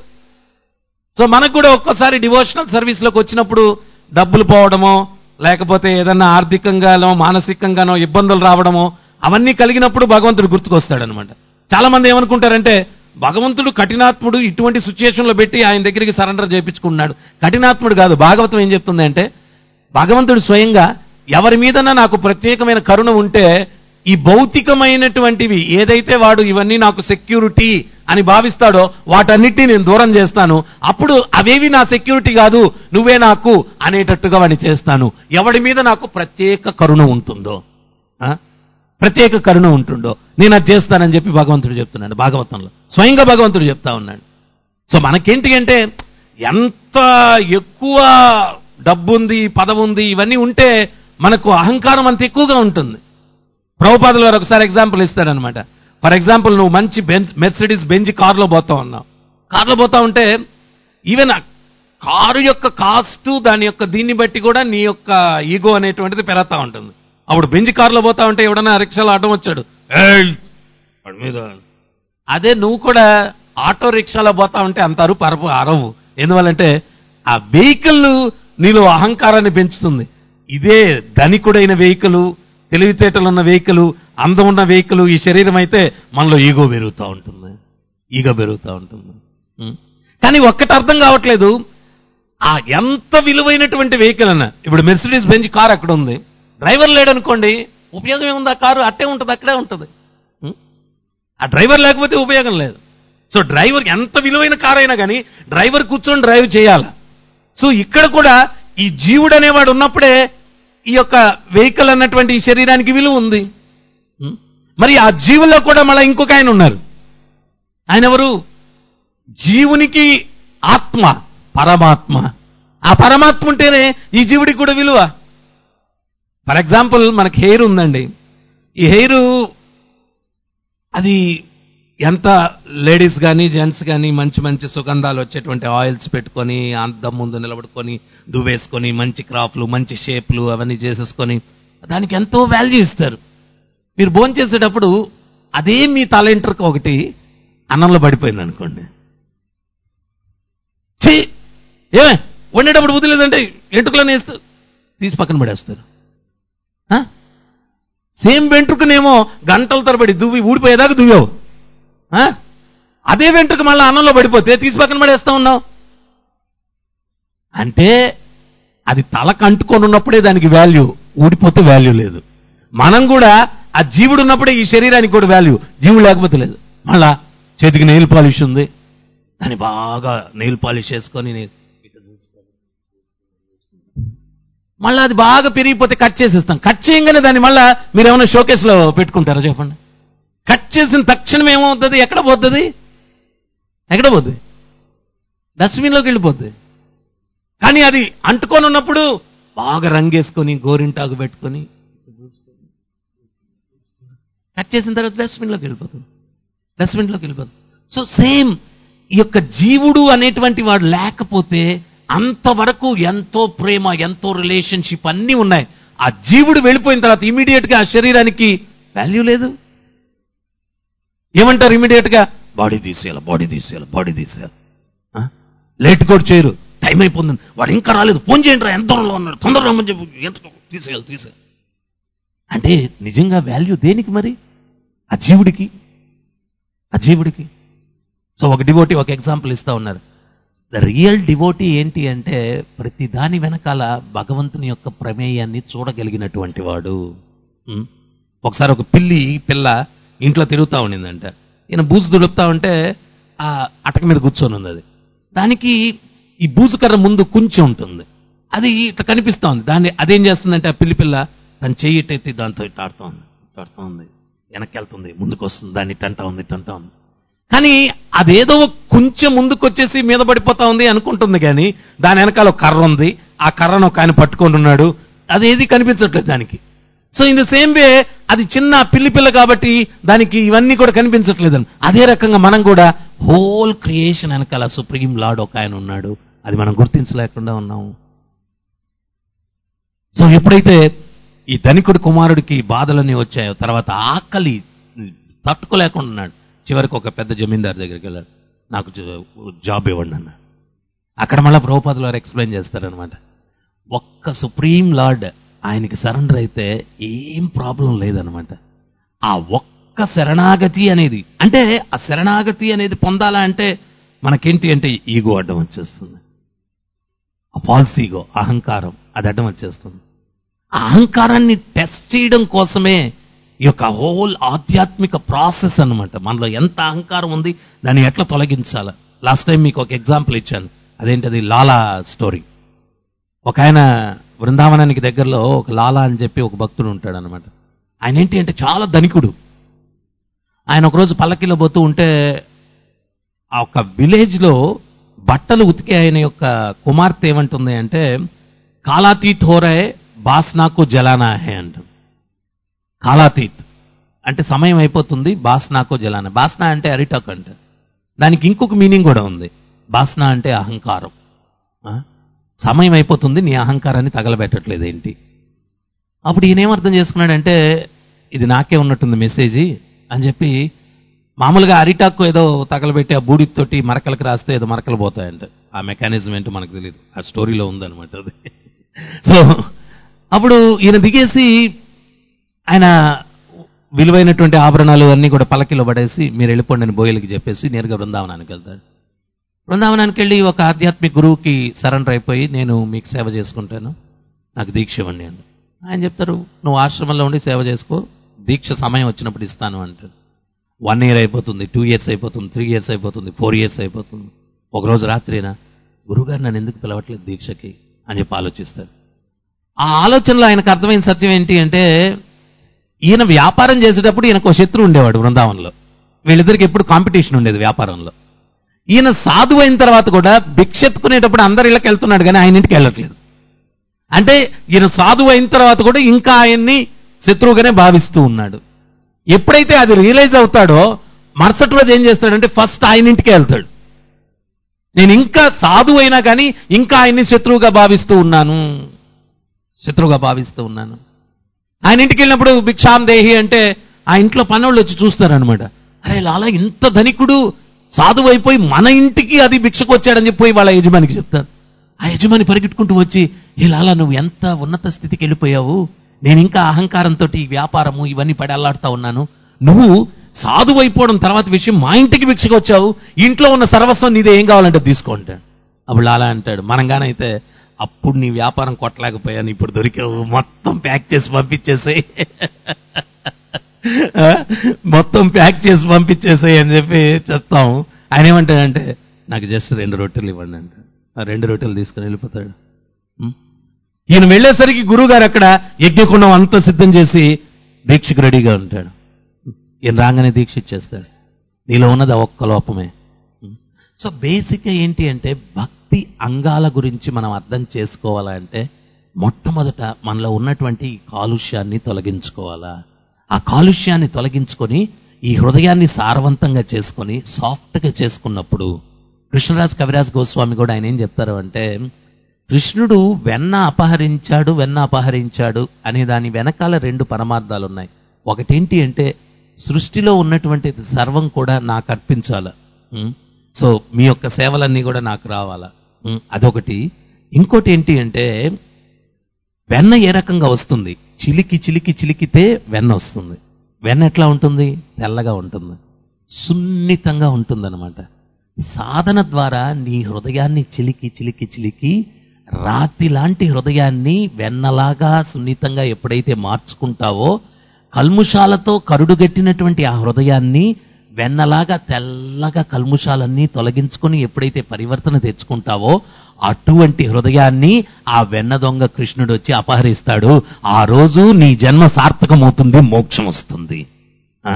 సో మనకు కూడా ఒక్కోసారి డివోషనల్ సర్వీస్లోకి వచ్చినప్పుడు డబ్బులు పోవడమో లేకపోతే ఏదన్నా ఆర్థికంగానో మానసికంగానో ఇబ్బందులు రావడమో అవన్నీ కలిగినప్పుడు భగవంతుడు గుర్తుకొస్తాడనమాట చాలా మంది ఏమనుకుంటారంటే భగవంతుడు కఠినాత్ముడు ఇటువంటి సిచ్యుయేషన్లో పెట్టి ఆయన దగ్గరికి సరెండర్ చేయించుకున్నాడు కఠినాత్ముడు కాదు భాగవతం ఏం చెప్తుంది అంటే భగవంతుడు స్వయంగా ఎవరి మీదన్నా నాకు ప్రత్యేకమైన కరుణ ఉంటే ఈ భౌతికమైనటువంటివి ఏదైతే వాడు ఇవన్నీ నాకు సెక్యూరిటీ అని భావిస్తాడో వాటన్నిటిని నేను దూరం చేస్తాను అప్పుడు అవేవి నా సెక్యూరిటీ కాదు నువ్వే నాకు అనేటట్టుగా వాడిని చేస్తాను ఎవడి మీద నాకు ప్రత్యేక కరుణ ఉంటుందో ఆ? ప్రత్యేక కరుణ ఉంటుండో నేను అది చేస్తానని చెప్పి భగవంతుడు చెప్తున్నాడు భాగవతంలో స్వయంగా భగవంతుడు చెప్తా ఉన్నాడు సో మనకేంటి అంటే ఎంత ఎక్కువ డబ్బు ఉంది పదవి ఉంది ఇవన్నీ ఉంటే మనకు అహంకారం అంత ఎక్కువగా ఉంటుంది ప్రభుపాదులు వారు ఒకసారి ఎగ్జాంపుల్ ఇస్తారనమాట ఫర్ ఎగ్జాంపుల్ నువ్వు మంచి బెంచ్ మెర్సిడీస్ బెంచ్ కారులో పోతా ఉన్నావు కారులో పోతా ఉంటే ఈవెన్ కారు యొక్క కాస్ట్ దాని యొక్క దీన్ని బట్టి కూడా నీ యొక్క ఈగో అనేటువంటిది పెరుగుతూ ఉంటుంది అప్పుడు బెంచ్ కారులో పోతా ఉంటే ఎవడన్నా రిక్షాలో అడ్డం వచ్చాడు "ఏయ్, వాడి మీద అదే నువ్వు కూడా ఆటో రిక్షాలో పోతా ఉంటే అంత అరుపు అరపు అరవు ఎందువల్లంటే ఆ వెహికల్ నీలో అహంకారాన్ని పెంచుతుంది ఇదే ధనికుడైన వెహికల్ తెలివితేటలు ఉన్న వెహికల్ అందం ఉన్న వెహికల్ ఈ శరీరం అయితే మనలో ఈగో పెరుగుతూ ఉంటుంది ఈగో పెరుగుతూ ఉంటుంది ఉం? కానీ ఒక్కటి అర్థం కావట్లేదు ఆ ఎంత విలువైనటువంటి వెహికల్ అన్న ఇప్పుడు మెర్సిడీస్ బెంచ్ కార్ అక్కడ ఉంది డ్రైవర్ లేడనుకోండి ఉపయోగం ఏముంది ఆ కారు అట్టే ఉంటుంది అక్కడే ఉంటుంది ఉం? ఆ డ్రైవర్ లేకపోతే ఉపయోగం లేదు సో డ్రైవర్ ఎంత విలువైన కార్ అయినా కానీ డ్రైవర్ కూర్చొని డ్రైవ్ చేయాలి సో ఇక్కడ కూడా ఈ జీవుడు అనేవాడు ఉన్నప్పుడే ఈ యొక్క వెహికల్ అన్నటువంటి ఈ శరీరానికి విలువ ఉంది ఉం? మరి ఆ జీవుల్లో కూడా మళ్ళీ ఇంకొక ఆయన ఉన్నారు ఆయన ఎవరు జీవునికి ఆత్మ పరమాత్మ ఆ పరమాత్మ ఉంటేనే ఈ జీవుడికి కూడా విలువ ఫర్ ఎగ్జాంపుల్ మనకి హెయిర్ ఉందండి ఈ హెయిర్ అది ఎంత లేడీస్ కానీ జెంట్స్ కానీ మంచి మంచి సుగంధాలు వచ్చేటువంటి ఆయిల్స్ పెట్టుకొని అందం ముందు నిలబడుకొని దువ్వేసుకొని మంచి క్రాఫ్లు మంచి షేప్లు అవన్నీ చేసేసుకొని దానికి ఎంతో వాల్యూ ఇస్తారు మీరు భోజనం చేసేటప్పుడు అదే మీ తలంటర్కి ఒకటి అన్నంలో పడిపోయింది అనుకోండి ఛీ ఏమే వండేటప్పుడు బుద్ధి లేదంటే ఎంటుకలను వేస్తూ తీసి పక్కన పడేస్తారు ఆ? సేమ్ వెంట్రుకనేమో గంటల తరబడి దువ్వి ఊడిపోయేదాకా దువ్వావు ఆ? అదే వెంట్రుక మళ్ళీ అన్నంలో పడిపోతే తీసి పక్కన పడేస్తా ఉన్నావు అంటే అది తలకు అంటుకొని ఉన్నప్పుడే దానికి వాల్యూ ఊడిపోతే వాల్యూ లేదు మనం కూడా ఆ జీవుడు ఉన్నప్పుడే ఈ శరీరానికి కూడా వాల్యూ జీవుడు లేకపోతే లేదు మళ్ళా చేతికి నెయిల్ పాలిష్ ఉంది దాన్ని బాగా నెయిల్ పాలిష్ చేసుకొని నేను ఇట్లా చూసుకొని మళ్ళీ అది బాగా పెరిగిపోతే కట్ చేసేస్తాం కట్ చేయగానే దాన్ని మళ్ళా మీరు ఏమైనా షోకేస్లో పెట్టుకుంటారా చెప్పండి కట్ చేసిన తక్షణం ఏమవుతుంది ఎక్కడ పోతుంది ఎక్కడ పోతుంది డస్ట్బిన్లోకి వెళ్ళిపోద్ది కానీ అది అంటుకొని ఉన్నప్పుడు బాగా రంగేసుకొని గోరింటాకు పెట్టుకొని కట్ చేసిన తర్వాత డస్ట్బిన్లోకి వెళ్ళిపోతుంది డస్ట్బిన్లోకి వెళ్ళిపోతుంది సో సేమ్ ఈ యొక్క జీవుడు అనేటువంటి వాడు లేకపోతే అంతవరకు ఎంతో ప్రేమ ఎంతో రిలేషన్షిప్ అన్నీ ఉన్నాయి ఆ జీవుడు వెళ్ళిపోయిన తర్వాత ఇమీడియట్ గా ఆ శరీరానికి వాల్యూ లేదు ఏమంటారు ఇమీడియట్ గా బాడీ తీసేయాలి బాడీ తీసేయాలి బాడీ తీసేయాలి ఆ? లేట్ కూడా చేయరు టైం అయిపోతుంది వాడు ఇంకా రాలేదు ఫోన్ చేయండి రా ఎంత దూరంలో ఉన్నాడు తొందరగా రమ్మని చెప్పి ఎంత తీసేయాలి తీసేయాలి అంటే నిజంగా వాల్యూ దేనికి మరి ఆ జీవుడికి ఆ జీవుడికి సో ఒక డివోటీ ఒక ఎగ్జాంపుల్ ఇస్తా ఉన్నారు ద రియల్ డివోటీ ఏంటి అంటే ప్రతి దాని వెనకాల భగవంతుని యొక్క ప్రమేయాన్ని చూడగలిగినటువంటి వాడు ఉం? ఒకసారి ఒక పిల్లి పిల్ల ఇంట్లో తిరుగుతూ ఉండిందంట ఈయన బూజు దులుపుతా ఉంటే ఆ అటక మీద కూర్చొని ఉంది అది దానికి ఈ బూజు కర్ర ముందు కుంచి ఉంటుంది అది ఇట్లా కనిపిస్తా ఉంది దాన్ని అదేం చేస్తుందంటే ఆ పిల్లి పిల్ల తను చెయ్యి ఇట్టెత్తి దాంతో ఇట్లా ఆడుతూ ఉంది ఇట్లా ఆడుతూ ఉంది వెనక్కి వెళ్తుంది ముందుకు వస్తుంది దాన్ని ఇట్టంటా ఉంది ఇట్టంటా ఉంది కానీ అదేదో కొంచెం ముందుకు వచ్చేసి మీద పడిపోతా ఉంది అనుకుంటుంది కానీ దాని వెనకాల ఒక కర్ర ఉంది ఆ కర్రను ఒక ఆయన పట్టుకొని ఉన్నాడు అదేది కనిపించట్లేదు దానికి so in the same way అది చిన్న పిల్లి పిల్ల కాబట్టి దానికి ఇవన్నీ కూడా కనిపించట్లేదు అని అదే రకంగా మనం కూడా హోల్ క్రియేషన్ వెనకాల సుప్రీం లార్డ్ ఒక ఆయన ఉన్నాడు అది మనం గుర్తించలేకుండా ఉన్నాము సో ఎప్పుడైతే ఈ ధనికుడి కుమారుడికి బాధలన్నీ వచ్చాయో తర్వాత ఆకలి తట్టుకోలేకుండా ఉన్నాడు చివరికి ఒక పెద్ద జమీందారు దగ్గరికి వెళ్ళాడు నాకు జ- జాబ్ ఇవ్వండి అన్నాడు అక్కడ మళ్ళీ ప్రభుపాదులు వారు ఎక్స్ప్లెయిన్ చేస్తారనమాట ఒక్క సుప్రీం లార్డ్ ఆయనకి సరెండర్ అయితే ఏం ప్రాబ్లం లేదనమాట ఆ ఒక్క శరణాగతి అనేది అంటే ఆ శరణాగతి అనేది పొందాలా అంటే మనకేంటి అంటే ఈగో అడ్డం వచ్చేస్తుంది ఆ ఫాల్స్ ఈగో అహంకారం అది అడ్డం వచ్చేస్తుంది ఆ అహంకారాన్ని టెస్ట్ చేయడం కోసమే ఈ యొక్క హోల్ ఆధ్యాత్మిక ప్రాసెస్ అన్నమాట మనలో ఎంత అహంకారం ఉంది దాన్ని ఎట్లా తొలగించాలి లాస్ట్ టైం మీకు ఒక ఎగ్జాంపుల్ ఇచ్చాను అదేంటది లాలా స్టోరీ ఒక ఆయన బృందావనానికి దగ్గరలో ఒక లాలా అని చెప్పి ఒక భక్తుడు ఉంటాడు అనమాట ఆయన ఏంటి అంటే చాలా ధనికుడు ఆయన ఒకరోజు పల్లకిలో పోతూ ఉంటే ఆ ఒక విలేజ్లో బట్టలు ఉతికే ఆయన యొక్క కుమార్తె ఏమంటుంది అంటే కాలాతీత్ హోరే బాస్నాకు జలానా హే అంట కాలాతీత్ అంటే సమయం అయిపోతుంది బాస్నాకో జలానా బాస్నా అంటే అరిటాక్ అంట దానికి ఇంకొక మీనింగ్ కూడా ఉంది బాస్నా అంటే అహంకారం ఆ? సమయం అయిపోతుంది నీ అహంకారాన్ని తగలబెట్టట్లేదు ఏంటి అప్పుడు ఈయన ఏం అర్థం చేసుకున్నాడంటే ఇది నాకే ఉన్నట్టుంది మెసేజ్ అని చెప్పి మామూలుగా అరిటాకు ఏదో తగలబెట్టి ఆ బూడితోటి మరకలకు రాస్తే ఏదో మరకలు పోతాయంట ఆ మెకానిజం ఏంటో మనకు తెలియదు ఆ స్టోరీలో ఉందన్నమాట అది సో అప్పుడు ఈయన దిగేసి ఆయన విలువైనటువంటి ఆభరణాలు అన్నీ కూడా పలకిలో పడేసి మీరు వెళ్ళిపోండి అని బోయలకి చెప్పేసి నేరుగా బృందావనానికి వెళ్తాడు బృందావనానికి వెళ్ళి ఒక ఆధ్యాత్మిక గురువుకి సరెండర్ అయిపోయి నేను మీకు సేవ చేసుకుంటాను నాకు దీక్ష ఇవ్వండి అండి ఆయన చెప్తారు నువ్వు ఆశ్రమంలో ఉండి సేవ చేసుకో దీక్ష సమయం వచ్చినప్పుడు ఇస్తాను అంటాడు వన్ ఇయర్ అయిపోతుంది టూ ఇయర్స్ అయిపోతుంది త్రీ ఇయర్స్ అయిపోతుంది ఫోర్ ఇయర్స్ అయిపోతుంది ఒకరోజు రాత్రినా గురువుగారు నన్ను ఎందుకు పిలవట్లేదు దీక్షకి అని చెప్పి ఆలోచిస్తాడు ఆ ఆలోచనలో ఆయనకు అర్థమైన సత్యం ఏంటి అంటే ఈయన వ్యాపారం చేసేటప్పుడు ఈయనకు ఒక శత్రువు ఉండేవాడు బృందావనంలో వీళ్ళిద్దరికి ఎప్పుడు కాంపిటీషన్ ఉండేది వ్యాపారంలో ఈయన సాధువు అయిన తర్వాత కూడా భిక్ష ఎత్తుకునేటప్పుడు అందరి ఇళ్ళకి వెళ్తున్నాడు కానీ ఆయన ఇంటికి వెళ్ళట్లేదు అంటే ఈయన సాధువు అయిన తర్వాత కూడా ఇంకా ఆయన్ని శత్రువుగానే భావిస్తూ ఉన్నాడు ఎప్పుడైతే అది రియలైజ్ అవుతాడో మరుసటి రోజు ఏం చేస్తాడంటే ఫస్ట్ ఆయన ఇంటికే వెళ్తాడు నేను ఇంకా సాధువు అయినా కానీ ఇంకా ఆయన్ని శత్రువుగా భావిస్తూ ఉన్నాను శత్రువుగా భావిస్తూ ఉన్నాను ఆయన ఇంటికి వెళ్ళినప్పుడు భిక్షాం దేహి అంటే ఆ ఇంట్లో పనోళ్ళు వచ్చి చూస్తారనమాట అరే లాలా ఇంత ధనికుడు సాధువు అయిపోయి మన ఇంటికి అది భిక్షకు వచ్చాడని చెప్పి పోయి వాళ్ళ యజమానికి చెప్తారు ఆ యజమాని పరిగెట్టుకుంటూ వచ్చి ఏ లాలా నువ్వు ఎంత ఉన్నత స్థితికి వెళ్ళిపోయావు నేను ఇంకా అహంకారంతో ఈ వ్యాపారము ఇవన్నీ పడి అల్లాడుతా ఉన్నాను నువ్వు సాధువు అయిపోవడం తర్వాత విషయం మా ఇంటికి భిక్షకు వచ్చావు ఇంట్లో ఉన్న సర్వస్వం నీదే ఏం కావాలంటే తీసుకోండి అప్పుడు లాలా అంటాడు మనంగానైతే అప్పుడు నీ వ్యాపారం కొట్టలేకపోయాను ఇప్పుడు దొరికావు మొత్తం ప్యాక్ చేసి పంపించేసేయ్ ఆ? మొత్తం ప్యాక్ చేసి పంపించేసేయ్ అని చెప్పి చెప్తాం ఆయన ఏమంటాడంటే నాకు జస్ట్ రెండు రొట్టెలు ఇవ్వండి అంటే ఆ రెండు రొట్టెలు తీసుకుని వెళ్ళిపోతాడు ఉం? ఈయన వెళ్ళేసరికి గురువుగారు అక్కడ యజ్ఞకుండం అంతా సిద్ధం చేసి దీక్షకు రెడీగా ఉంటాడు ఈయన రాగానే దీక్ష ఇచ్చేస్తాడు నీలో ఉన్నది ఆ ఒక్క లోపమే సో బేసిక్గా ఏంటి అంటే భక్తి అంగాల గురించి మనం అర్థం చేసుకోవాలంటే మొట్టమొదట మనలో ఉన్నటువంటి ఈ కాలుష్యాన్ని తొలగించుకోవాలా ఆ కాలుష్యాన్ని తొలగించుకొని ఈ హృదయాన్ని సారవంతంగా చేసుకొని సాఫ్ట్గా చేసుకున్నప్పుడు కృష్ణరాజ్ కవిరాజ్ గోస్వామి కూడా ఆయన ఏం చెప్తారు అంటే కృష్ణుడు వెన్న అపహరించాడు వెన్న అపహరించాడు అనే దాని వెనకాల రెండు పరమార్థాలు ఉన్నాయి ఒకటేంటి అంటే సృష్టిలో ఉన్నటువంటి సర్వం కూడా నాకు అర్పించాల ఉం? సో మీ యొక్క సేవలన్నీ కూడా నాకు రావాలా ఉం? అదొకటి ఇంకోటి ఏంటి అంటే వెన్న ఏ రకంగా వస్తుంది చిలికి చిలికి చిలికితే వెన్న వస్తుంది వెన్న ఎట్లా ఉంటుంది తెల్లగా ఉంటుంది సున్నితంగా ఉంటుందన్నమాట సాధన ద్వారా నీ హృదయాన్ని చిలికి చిలికి చిలికి రాతి లాంటి హృదయాన్ని వెన్నలాగా సున్నితంగా ఎప్పుడైతే మార్చుకుంటావో కల్ముషాలతో కరుడుగట్టినటువంటి ఆ హృదయాన్ని వెన్నలాగా తెల్లగా కల్ముషాలన్నీ తొలగించుకొని ఎప్పుడైతే పరివర్తన తెచ్చుకుంటావో అటువంటి హృదయాన్ని ఆ వెన్న దొంగ కృష్ణుడు వచ్చి అపహరిస్తాడు ఆ రోజు నీ జన్మ సార్థకమవుతుంది మోక్షం వస్తుంది ఆ?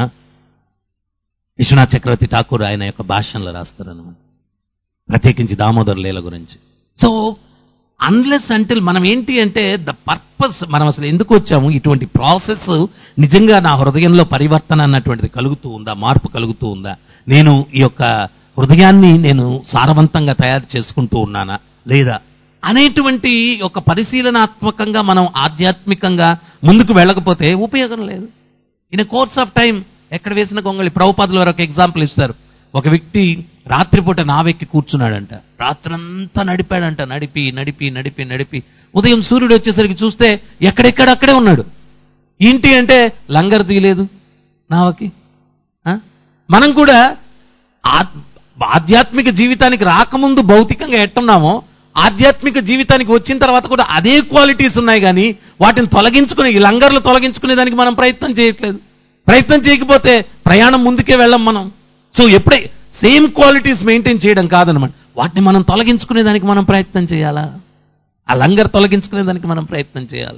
విశ్వనాథ్ చక్రవర్తి ఠాకూర్ ఆయన యొక్క భాషణలో రాస్తారన్నమాట ప్రత్యేకించి దామోదర్ లీల గురించి సో అన్లెస్ అంటిల్ మనం ఏంటి అంటే ద పర్పస్ మనం అసలు ఎందుకు వచ్చాము ఇటువంటి ప్రాసెస్ నిజంగా నా హృదయంలో పరివర్తన అన్నటువంటిది కలుగుతూ ఉందా మార్పు కలుగుతూ ఉందా నేను ఈ యొక్క హృదయాన్ని నేను సారవంతంగా తయారు చేసుకుంటూ ఉన్నానా లేదా అనేటువంటి ఒక పరిశీలనాత్మకంగా మనం ఆధ్యాత్మికంగా ముందుకు వెళ్ళకపోతే ఉపయోగం లేదు ఇన్ కోర్స్ ఆఫ్ టైం ఎక్కడ వేసిన గొంగళి ప్రభుపాదుల వారు ఒక ఎగ్జాంపుల్ ఇస్తారు ఒక వ్యక్తి రాత్రిపూట నావెక్కి కూర్చున్నాడంట రాత్రంతా నడిపాడంట నడిపి నడిపి నడిపి నడిపి ఉదయం సూర్యుడు వచ్చేసరికి చూస్తే ఎక్కడెక్కడ అక్కడే ఉన్నాడు ఏంటి అంటే లంగర్ తీయలేదు నావకి ఆ? మనం కూడా ఆ- ఆధ్యాత్మిక జీవితానికి రాకముందు భౌతికంగా ఎట్టున్నామో ఆధ్యాత్మిక జీవితానికి వచ్చిన తర్వాత కూడా అదే క్వాలిటీస్ ఉన్నాయి కానీ వాటిని తొలగించుకునే ఈ లంగర్లు తొలగించుకునే దానికి మనం ప్రయత్నం చేయట్లేదు ప్రయత్నం చేయకపోతే ప్రయాణం ముందుకే వెళ్ళం మనం సో ఎప్పుడే సేమ్ క్వాలిటీస్ మెయింటైన్ చేయడం కాదనమాట వాటిని మనం తొలగించుకునే దానికి మనం ప్రయత్నం చేయాలా ఆ లంగర్ తొలగించుకునే దానికి మనం ప్రయత్నం చేయాలా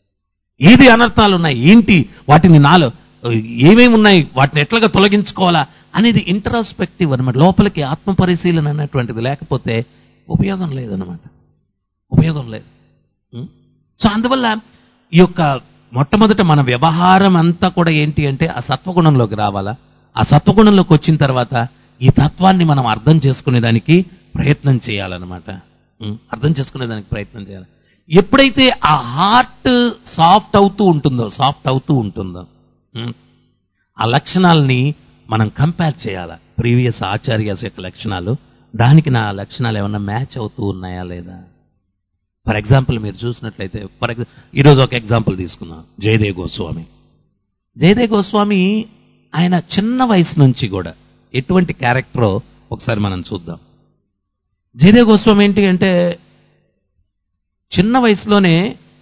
ఏది అనర్థాలు ఉన్నాయి ఏంటి వాటిని నాలో ఏమేమి ఉన్నాయి వాటిని ఎట్లాగా తొలగించుకోవాలా అనేది ఇంట్రాస్పెక్టివ్ అనమాట లోపలికి ఆత్మ పరిశీలన అన్నటువంటిది లేకపోతే ఉపయోగం లేదనమాట ఉపయోగం లేదు ఉం? సో అందువల్ల ఈ యొక్క మొట్టమొదట మన వ్యవహారం అంతా కూడా ఏంటి అంటే ఆ సత్వగుణంలోకి రావాలా ఆ సత్వగుణంలోకి వచ్చిన తర్వాత ఈ తత్వాన్ని మనం అర్థం చేసుకునేదానికి ప్రయత్నం చేయాలన్నమాట ఉం? అర్థం చేసుకునేదానికి ప్రయత్నం చేయాలి ఎప్పుడైతే ఆ హార్ట్ సాఫ్ట్ అవుతూ ఉంటుందో సాఫ్ట్ అవుతూ ఉంటుందో ఉం? ఆ లక్షణాలని మనం కంపేర్ చేయాలి ప్రీవియస్ ఆచార్యస్ యొక్క లక్షణాలు దానికి నా లక్షణాలు ఏమన్నా మ్యాచ్ అవుతూ ఉన్నాయా లేదా ఫర్ ఎగ్జాంపుల్ మీరు చూసినట్లయితే ఫర్ ఎగ్జాంపుల్ ఈరోజు ఒక ఎగ్జాంపుల్ తీసుకుందాం జయదేవ్ గోస్వామి జయదేవ్ గోస్వామి ఆయన చిన్న వయసు నుంచి కూడా ఎటువంటి క్యారెక్టరో ఒకసారి మనం చూద్దాం జయదేవ్ గోస్వామి ఏంటి అంటే చిన్న వయసులోనే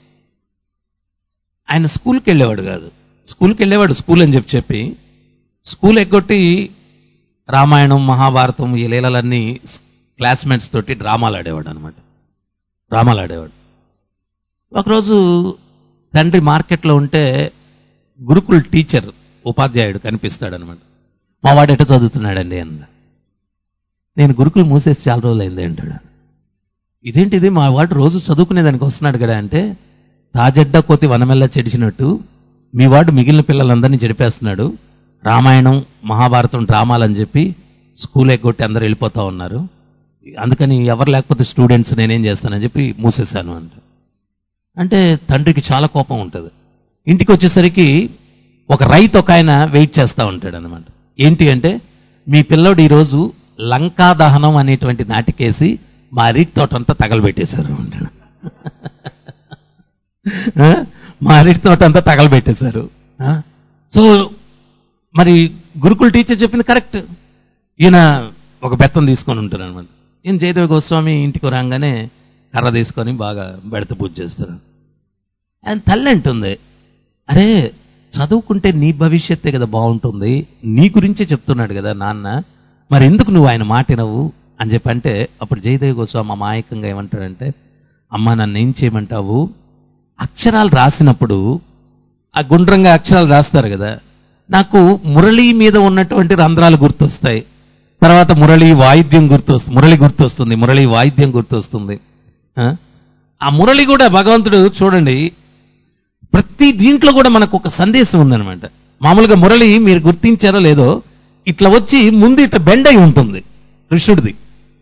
ఆయన స్కూల్కి వెళ్ళేవాడు కాదు స్కూల్కి వెళ్ళేవాడు స్కూల్ అని చెప్పి చెప్పి స్కూల్ ఎగ్గొట్టి రామాయణం మహాభారతం ఈ లీలలన్నీ క్లాస్మేట్స్ తోటి డ్రామాలు ఆడేవాడు అనమాట డ్రామాలు ఆడేవాడు ఒకరోజు తండ్రి మార్కెట్లో ఉంటే గురుకుల్ టీచర్ ఉపాధ్యాయుడు కనిపిస్తాడు అనమాట మా వాడు ఎట చదువుతున్నాడండి అన్న నేను గురుకులు మూసేసి చాలా రోజులు అయింది అంటాడు ఇదేంటిది మా వాడు రోజు చదువుకునేదానికి వస్తున్నాడు కదా అంటే తాజడ్డ కోతి వనమెల్ల చెడిచినట్టు మీ వాడు మిగిలిన పిల్లలందరినీ చెడిపేస్తున్నాడు రామాయణం మహాభారతం డ్రామాలని చెప్పి స్కూల్ ఎగ్గొట్టి అందరూ వెళ్ళిపోతా ఉన్నారు అందుకని ఎవరు లేకపోతే స్టూడెంట్స్ నేనేం చేస్తానని చెప్పి మూసేశాను అంట అంటే తండ్రికి చాలా కోపం ఉంటుంది ఇంటికి వచ్చేసరికి ఒక రైతు ఒక ఆయన వెయిట్ చేస్తూ ఉంటాడు అనమాట ఏంటి అంటే మీ పిల్లోడు ఈరోజు లంకా దహనం అనేటువంటి నాటికేసి మా అరటి తోటంతా తగలబెట్టేశారు అంటాడు ఆ? మా అరటి తోటంతా తగలబెట్టేశారు ఆ? సో మరి గురుకుల టీచర్ చెప్పింది కరెక్ట్ ఈయన ఒక బెత్తం తీసుకొని ఉంటారు అనమాట ఈయన జయదేవ గోస్వామి ఇంటికి రాగానే కర్ర తీసుకొని బాగా బెడత పూజ చేస్తారు ఆయన తల్లి అంటుంది అరే చదువుకుంటే నీ భవిష్యత్తే కదా బాగుంటుంది నీ గురించే చెప్తున్నాడు కదా నాన్న మరి ఎందుకు నువ్వు ఆయన మాట వినవు అని చెప్పి అంటే అప్పుడు జయదేవ్ గోస్వామి అమాయకంగా ఏమంటాడంటే అమ్మ నన్ను ఏం చేయమంటావు అక్షరాలు రాసినప్పుడు ఆ గుండ్రంగా అక్షరాలు రాస్తారు కదా నాకు మురళి మీద ఉన్నటువంటి రంధ్రాలు గుర్తొస్తాయి తర్వాత మురళి వాయిద్యం గుర్తొస్తుంది మురళి గుర్తొస్తుంది మురళి వాయిద్యం గుర్తొస్తుంది ఆ? ఆ మురళి కూడా భగవంతుడు చూడండి ప్రతి దీంట్లో కూడా మనకు ఒక సందేశం ఉందన్నమాట మామూలుగా మురళి మీరు గుర్తించారో లేదో ఇట్లా వచ్చి ముందు ఇట్లా బెండ్ అయి ఉంటుంది కృష్ణుడిది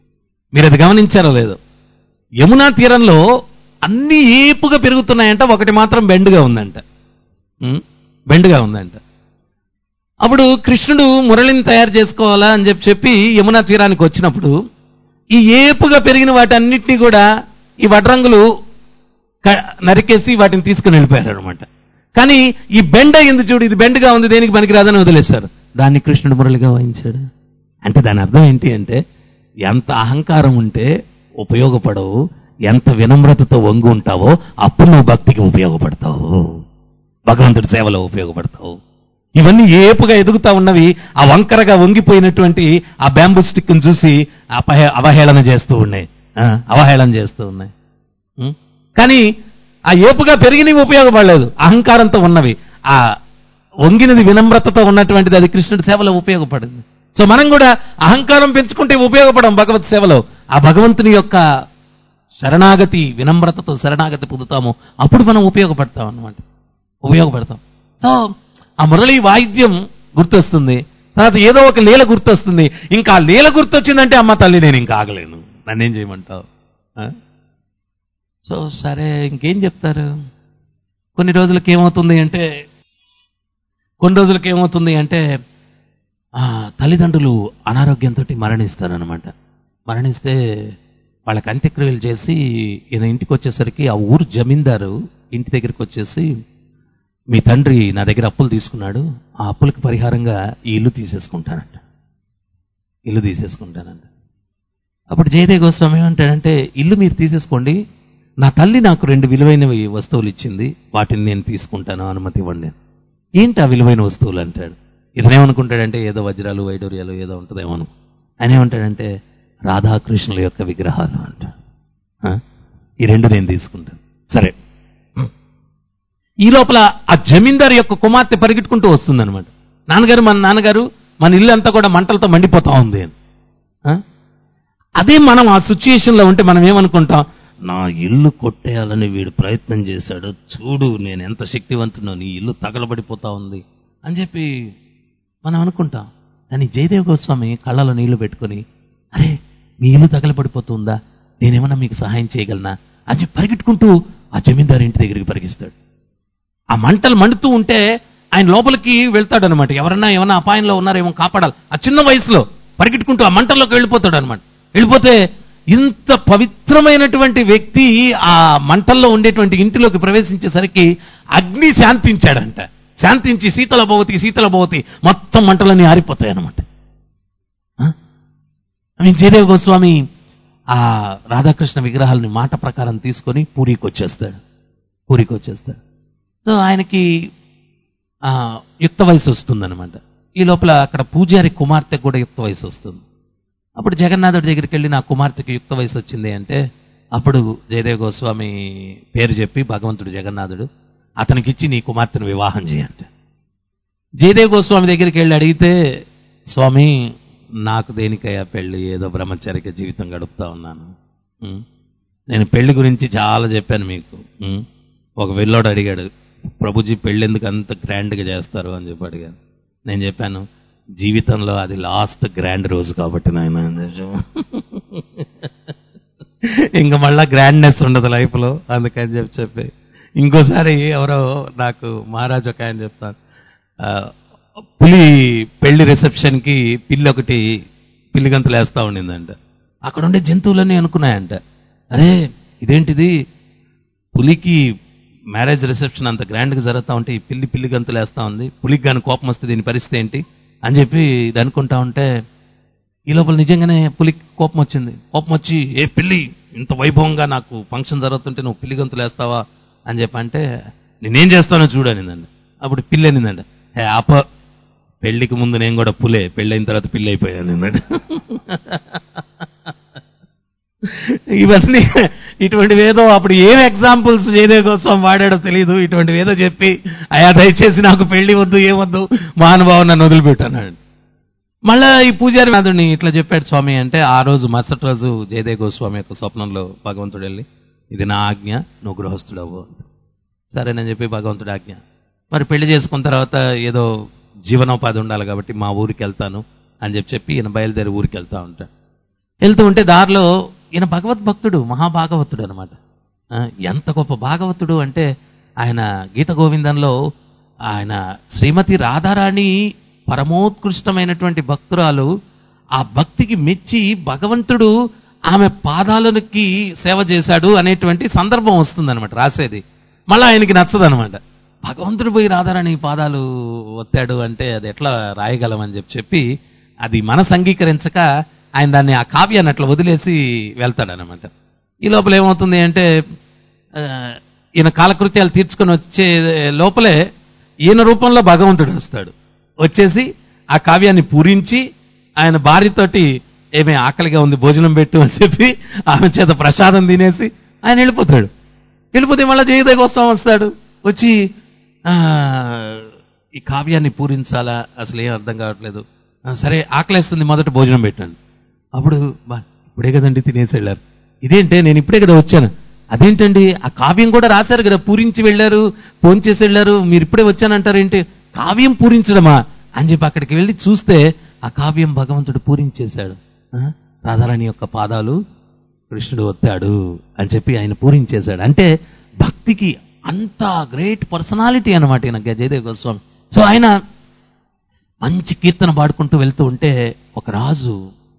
మీరు అది గమనించారో లేదో యమునా తీరంలో అన్ని ఏపుగా పెరుగుతున్నాయంట ఒకటి మాత్రం బెండుగా ఉందంట ఉం? బెండుగా ఉందంట అప్పుడు కృష్ణుడు మురళిని తయారు చేసుకోవాలా అని చెప్పి చెప్పి యమునా తీరానికి వచ్చినప్పుడు ఈ ఏపుగా పెరిగిన వాటన్నిటినీ కూడా ఈ వడ్రంగులు క- నరికేసి వాటిని తీసుకుని వెళ్ళిపోయారు అనమాట కానీ ఈ బెండ అయింది చూడు ఇది బెండగా ఉంది దేనికి పనికిరాదని వదిలేశారు దాన్ని కృష్ణుడు మురళిగా వాయించాడు అంటే దాని అర్థం ఏంటి అంటే ఎంత అహంకారం ఉంటే ఉపయోగపడవు ఎంత వినమ్రతతో వంగు ఉంటావో అప్పుడు నువ్వు భక్తికి ఉపయోగపడతావు భగవంతుడి సేవలో ఉపయోగపడతావు ఇవన్నీ ఏపుగా ఎదుగుతా ఉన్నవి ఆ వంకరగా వంగిపోయినటువంటి ఆ బ్యాంబూ స్టిక్ను చూసి అపహే అవహేళన చేస్తూ ఉన్నాయి ఆ, అవహేళన చేస్తూ ఉన్నాయి ఉం? కానీ ఆ ఏపుగా పెరిగినవి ఉపయోగపడలేదు అహంకారంతో ఉన్నవి ఆ వంగినది వినమ్రతతో ఉన్నటువంటిది అది కృష్ణుడి సేవలో ఉపయోగపడింది సో మనం కూడా అహంకారం పెంచుకుంటే ఉపయోగపడం భగవత్ సేవలో ఆ భగవంతుని యొక్క శరణాగతి వినమ్రతతో శరణాగతి పొందుతాము అప్పుడు మనం ఉపయోగపడతాం అన్నమాట ఉపయోగపడతాం సో ఆ మురళి వాయిద్యం గుర్తొస్తుంది తర్వాత ఏదో ఒక లీల గుర్తొస్తుంది ఇంకా ఆ లీల గుర్తొచ్చిందంటే అమ్మ తల్లి నేను ఇంకా ఆగలేను నన్నేం చేయమంటావు ఆ? సో సరే ఇంకేం చెప్తారు కొన్ని రోజులకి ఏమవుతుంది అంటే కొన్ని రోజులకి ఏమవుతుంది అంటే ఆ, తల్లిదండ్రులు అనారోగ్యంతో మరణిస్తారనమాట మరణిస్తే వాళ్ళకి అంత్యక్రియలు చేసి ఈయన ఇంటికి వచ్చేసరికి ఆ ఊరు జమీందారు ఇంటి దగ్గరికి వచ్చేసి మీ తండ్రి నా దగ్గర అప్పులు తీసుకున్నాడు ఆ అప్పులకు పరిహారంగా ఈ ఇల్లు తీసేసుకుంటానంట ఇల్లు తీసేసుకుంటానంట అప్పుడు జయదేవ్ గోస్వామి ఏమంటాడంటే ఇల్లు మీరు తీసేసుకోండి నా తల్లి నాకు రెండు విలువైనవి వస్తువులు ఇచ్చింది వాటిని నేను తీసుకుంటాను అనుమతి ఇవ్వండి ఏంటి ఆ విలువైన వస్తువులు అంటాడు ఇతనేమనుకుంటాడంటే ఏదో వజ్రాలు వైడూర్యాలు ఏదో ఉంటుందేమో అను. ఆయన ఏమంటాడంటే రాధాకృష్ణుల యొక్క విగ్రహాలు అంటాడు ఆ? ఈ రెండు నేను తీసుకుంటాను సరే ఈ లోపల ఆ జమీందారు యొక్క కుమార్తె పరిగెట్టుకుంటూ వస్తుందన్నమాట నాన్నగారు మన నాన్నగారు మన ఇల్లు అంతా కూడా మంటలతో మండిపోతా ఉంది అని ఆ? అదే మనం ఆ సిచ్యుయేషన్లో ఉంటే మనం ఏమనుకుంటాం నా ఇల్లు కొట్టేయాలని వీడు ప్రయత్నం చేశాడు చూడు నేను ఎంత శక్తివంతునో నీ ఇల్లు తగలబడిపోతా ఉంది అని చెప్పి మనం అనుకుంటాం కానీ జయదేవ్ గోస్వామి కళ్ళలో నీళ్లు పెట్టుకొని అరే మీ ఇల్లు తగలబడిపోతుందా నేనేమన్నా మీకు సహాయం చేయగలనా అని చెప్పి పరిగెట్టుకుంటూ ఆ జమీందారు ఇంటి దగ్గరికి పరిగిస్తాడు ఆ మంటలు మండుతూ ఉంటే ఆయన లోపలికి వెళ్తాడు అనమాట ఎవరన్నా ఏమన్నా అపాయంలో ఉన్నారేమో కాపాడాలి ఆ చిన్న వయసులో పరిగెట్టుకుంటూ ఆ మంటల్లోకి వెళ్ళిపోతాడు అనమాట వెళ్ళిపోతే ఇంత పవిత్రమైనటువంటి వ్యక్తి ఆ మంటల్లో ఉండేటువంటి ఇంటిలోకి ప్రవేశించేసరికి అగ్ని శాంతించాడంట శాంతించి శీతల భవతి శీతల భవతి మొత్తం మంటలన్నీ ఆరిపోతాయి అనమాట జయదేవ్ గోస్వామి ఆ రాధాకృష్ణ విగ్రహాలని మాట ప్రకారం తీసుకొని పూరికి వచ్చేస్తాడు పూరికి వచ్చేస్తాడు సో ఆయనకి ఆ, యుక్త వయసు వస్తుందన్నమాట ఈ లోపల అక్కడ పూజారి కుమార్తెకు కూడా యుక్త వయసు వస్తుంది అప్పుడు జగన్నాథుడి దగ్గరికి వెళ్ళి నా కుమార్తెకి యుక్త వయసు వచ్చింది అంటే అప్పుడు జయదేవ్ గోస్వామి పేరు చెప్పి భగవంతుడు జగన్నాథుడు అతనికిచ్చి నీ కుమార్తెను వివాహం చేయంట జయదేవ్ గోస్వామి దగ్గరికి వెళ్ళి అడిగితే స్వామి నాకు దేనికయ్యా పెళ్లి ఏదో బ్రహ్మచర్య జీవితం గడుపుతా ఉన్నాను ఉం? నేను పెళ్లి గురించి చాలా చెప్పాను మీకు ఉం? ఒక వెళ్ళోడు అడిగాడు ప్రభుజీ పెళ్లి ఎందుకు అంత గ్రాండ్గా చేస్తారు అని చెప్పి అడిగాను నేను చెప్పాను జీవితంలో అది లాస్ట్ గ్రాండ్ రోజు కాబట్టి నాయన అని చెప్పి. ఇంకా మళ్ళా గ్రాండ్నెస్ ఉండదు లైఫ్లో అందుకని చెప్పి చెప్పి ఇంకోసారి ఎవరో నాకు మహారాజు ఒక ఆయన చెప్తాను ఆ, పులి పెళ్లి రిసెప్షన్కి పిల్లి ఒకటి పిల్లి గంతులు వేస్తా ఉండిందంట అక్కడ ఉండే జంతువులన్నీ అనుకున్నాయంట అరే ఇదేంటిది పులికి మ్యారేజ్ రిసెప్షన్ అంత గ్రాండ్గా జరుగుతూ ఉంటే ఈ పిల్లి పిల్లి గంతులు వేస్తా ఉంది పులికి కానీ కోపం వస్తే దీని పరిస్థితి ఏంటి అని చెప్పి ఇది అనుకుంటా ఉంటే ఈ లోపల నిజంగానే పులికి కోపం వచ్చింది కోపం వచ్చి ఏ పిల్లి ఇంత వైభవంగా నాకు ఫంక్షన్ జరుగుతుంటే నువ్వు పిల్లి గంతులు వేస్తావా అని చెప్పి అంటే నేనేం చేస్తానో చూడనిందండి అప్పుడు పిల్లి అనిందండి హే ఆప పెళ్లికి ముందు నేను కూడా పులే పెళ్ళైన తర్వాత పిల్లి అయిపోయాను అన్నాడు ఇవన్నీ ఇటువంటివి ఏదో అప్పుడు ఏం ఎగ్జాంపుల్స్ జయదేవ్ కోసం వాడాడో తెలియదు ఇటువంటివి ఏదో చెప్పి అయా దయచేసి నాకు పెళ్లి వద్దు ఏమొద్దు మహానుభావం నన్ను వదిలిపెట్టన్నాడు మళ్ళా ఈ పూజారి నాథుడిని ఇట్లా చెప్పాడు స్వామి అంటే ఆ రోజు మరుసటి రోజు జయదేవ్ గోస్వామి యొక్క స్వప్నంలో భగవంతుడు వెళ్ళి ఇది నా ఆజ్ఞ నువ్వు గృహస్థుడవు సరేనని చెప్పి భగవంతుడి ఆజ్ఞ మరి పెళ్లి చేసుకున్న తర్వాత ఏదో జీవనోపాధి ఉండాలి కాబట్టి మా ఊరికి వెళ్తాను అని చెప్పి చెప్పి ఈయన బయలుదేరి ఊరికి వెళ్తా ఉంటాడు వెళ్తూ ఉంటే దారిలో ఈయన భగవద్భక్తుడు మహాభాగవతుడు అనమాట ఎంత గొప్ప భాగవతుడు అంటే ఆయన గీత గోవిందంలో ఆయన శ్రీమతి రాధారాణి పరమోత్కృష్టమైనటువంటి భక్తురాలు ఆ భక్తికి మెచ్చి భగవంతుడు ఆమె పాదాలకి సేవ చేశాడు అనేటువంటి సందర్భం వస్తుందన్నమాట రాసేది మళ్ళీ ఆయనకి నచ్చదనమాట భగవంతుడు పోయి రాధారాణి పాదాలు ఒత్తాడు అంటే అది ఎట్లా రాయగలమని చెప్పి చెప్పి అది మనసు అంగీకరించక ఆయన దాన్ని ఆ కావ్యాన్ని అట్లా వదిలేసి వెళ్తాడనమాట ఈ లోపల ఏమవుతుంది అంటే ఆ, ఈయన కాలకృత్యాలు తీర్చుకొని వచ్చే లోపలే ఈయన రూపంలో భగవంతుడు వస్తాడు వచ్చేసి ఆ కావ్యాన్ని పూరించి ఆయన భార్యతోటి ఏమే ఆకలిగా ఉంది భోజనం పెట్టు అని చెప్పి ఆమె చేత ప్రసాదం తినేసి ఆయన వెళ్ళిపోతాడు వెళ్ళిపోతే మళ్ళీ జయదేవ కోసం వస్తాడు వచ్చి ఆ, ఈ కావ్యాన్ని పూరించాలా అసలు ఏం అర్థం కావట్లేదు ఆ, సరే ఆకలేస్తుంది మొదట భోజనం పెట్టండి అప్పుడు బా ఇప్పుడే కదండి తినేసి వెళ్ళారు ఇదేంటే నేను ఇప్పుడే కదా వచ్చాను అదేంటండి ఆ కావ్యం కూడా రాశారు కదా పూరించి వెళ్ళారు ఫోన్ చేసి వెళ్ళారు మీరు ఇప్పుడే వచ్చానంటారేంటి కావ్యం పూరించడమా అని చెప్పి అక్కడికి వెళ్ళి చూస్తే ఆ కావ్యం భగవంతుడు పూరించేశాడు ఆ? రాధారాణి యొక్క పాదాలు కృష్ణుడు ఒత్తాడు అని చెప్పి ఆయన పూరించేశాడు అంటే భక్తికి అంత గ్రేట్ పర్సనాలిటీ అనమాట ఈయన జయదేవ్ గోస్వామి సో ఆయన మంచి కీర్తన పాడుకుంటూ వెళ్తూ ఉంటే ఒక రాజు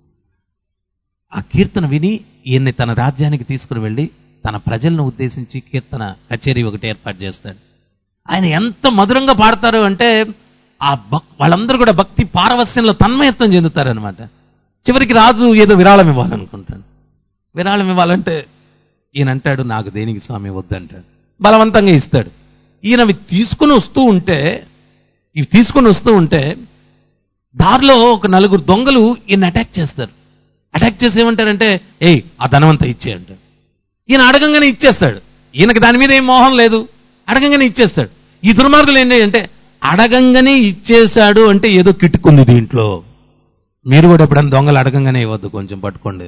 ఆ కీర్తన విని ఈయన్ని తన రాజ్యానికి తీసుకుని వెళ్ళి తన ప్రజలను ఉద్దేశించి కీర్తన కచేరీ ఒకటి ఏర్పాటు చేస్తాడు ఆయన ఎంత మధురంగా పాడతారు అంటే ఆ భక్ వాళ్ళందరూ కూడా భక్తి పారవస్యంలో తన్మయత్వం చెందుతారనమాట చివరికి రాజు ఏదో విరాళం ఇవ్వాలనుకుంటాడు విరాళం ఇవ్వాలంటే ఈయన అంటాడు నాకు దేనికి స్వామి వద్దంటాడు బలవంతంగా ఇస్తాడు ఈయన అవి తీసుకుని వస్తూ ఉంటే ఇవి తీసుకుని వస్తూ ఉంటే దారిలో ఒక నలుగురు దొంగలు ఈయన అటాక్ చేస్తారు అటాక్ చేసి ఏమంటారంటే ఏయ్ ఆ ధనవంతా ఇచ్చే అంటాడు ఈయన అడగంగానే ఇచ్చేస్తాడు ఈయనకి దాని మీద ఏం మోహం లేదు అడగంగానే ఇచ్చేస్తాడు ఈ దుర్మార్గులు ఏంటి అంటే అడగంగానే ఇచ్చేశాడు అంటే ఏదో కిట్టుకుంది దీంట్లో మీరు కూడా ఎప్పుడైనా దొంగలు అడగంగానే ఇవ్వద్దు కొంచెం పట్టుకోండి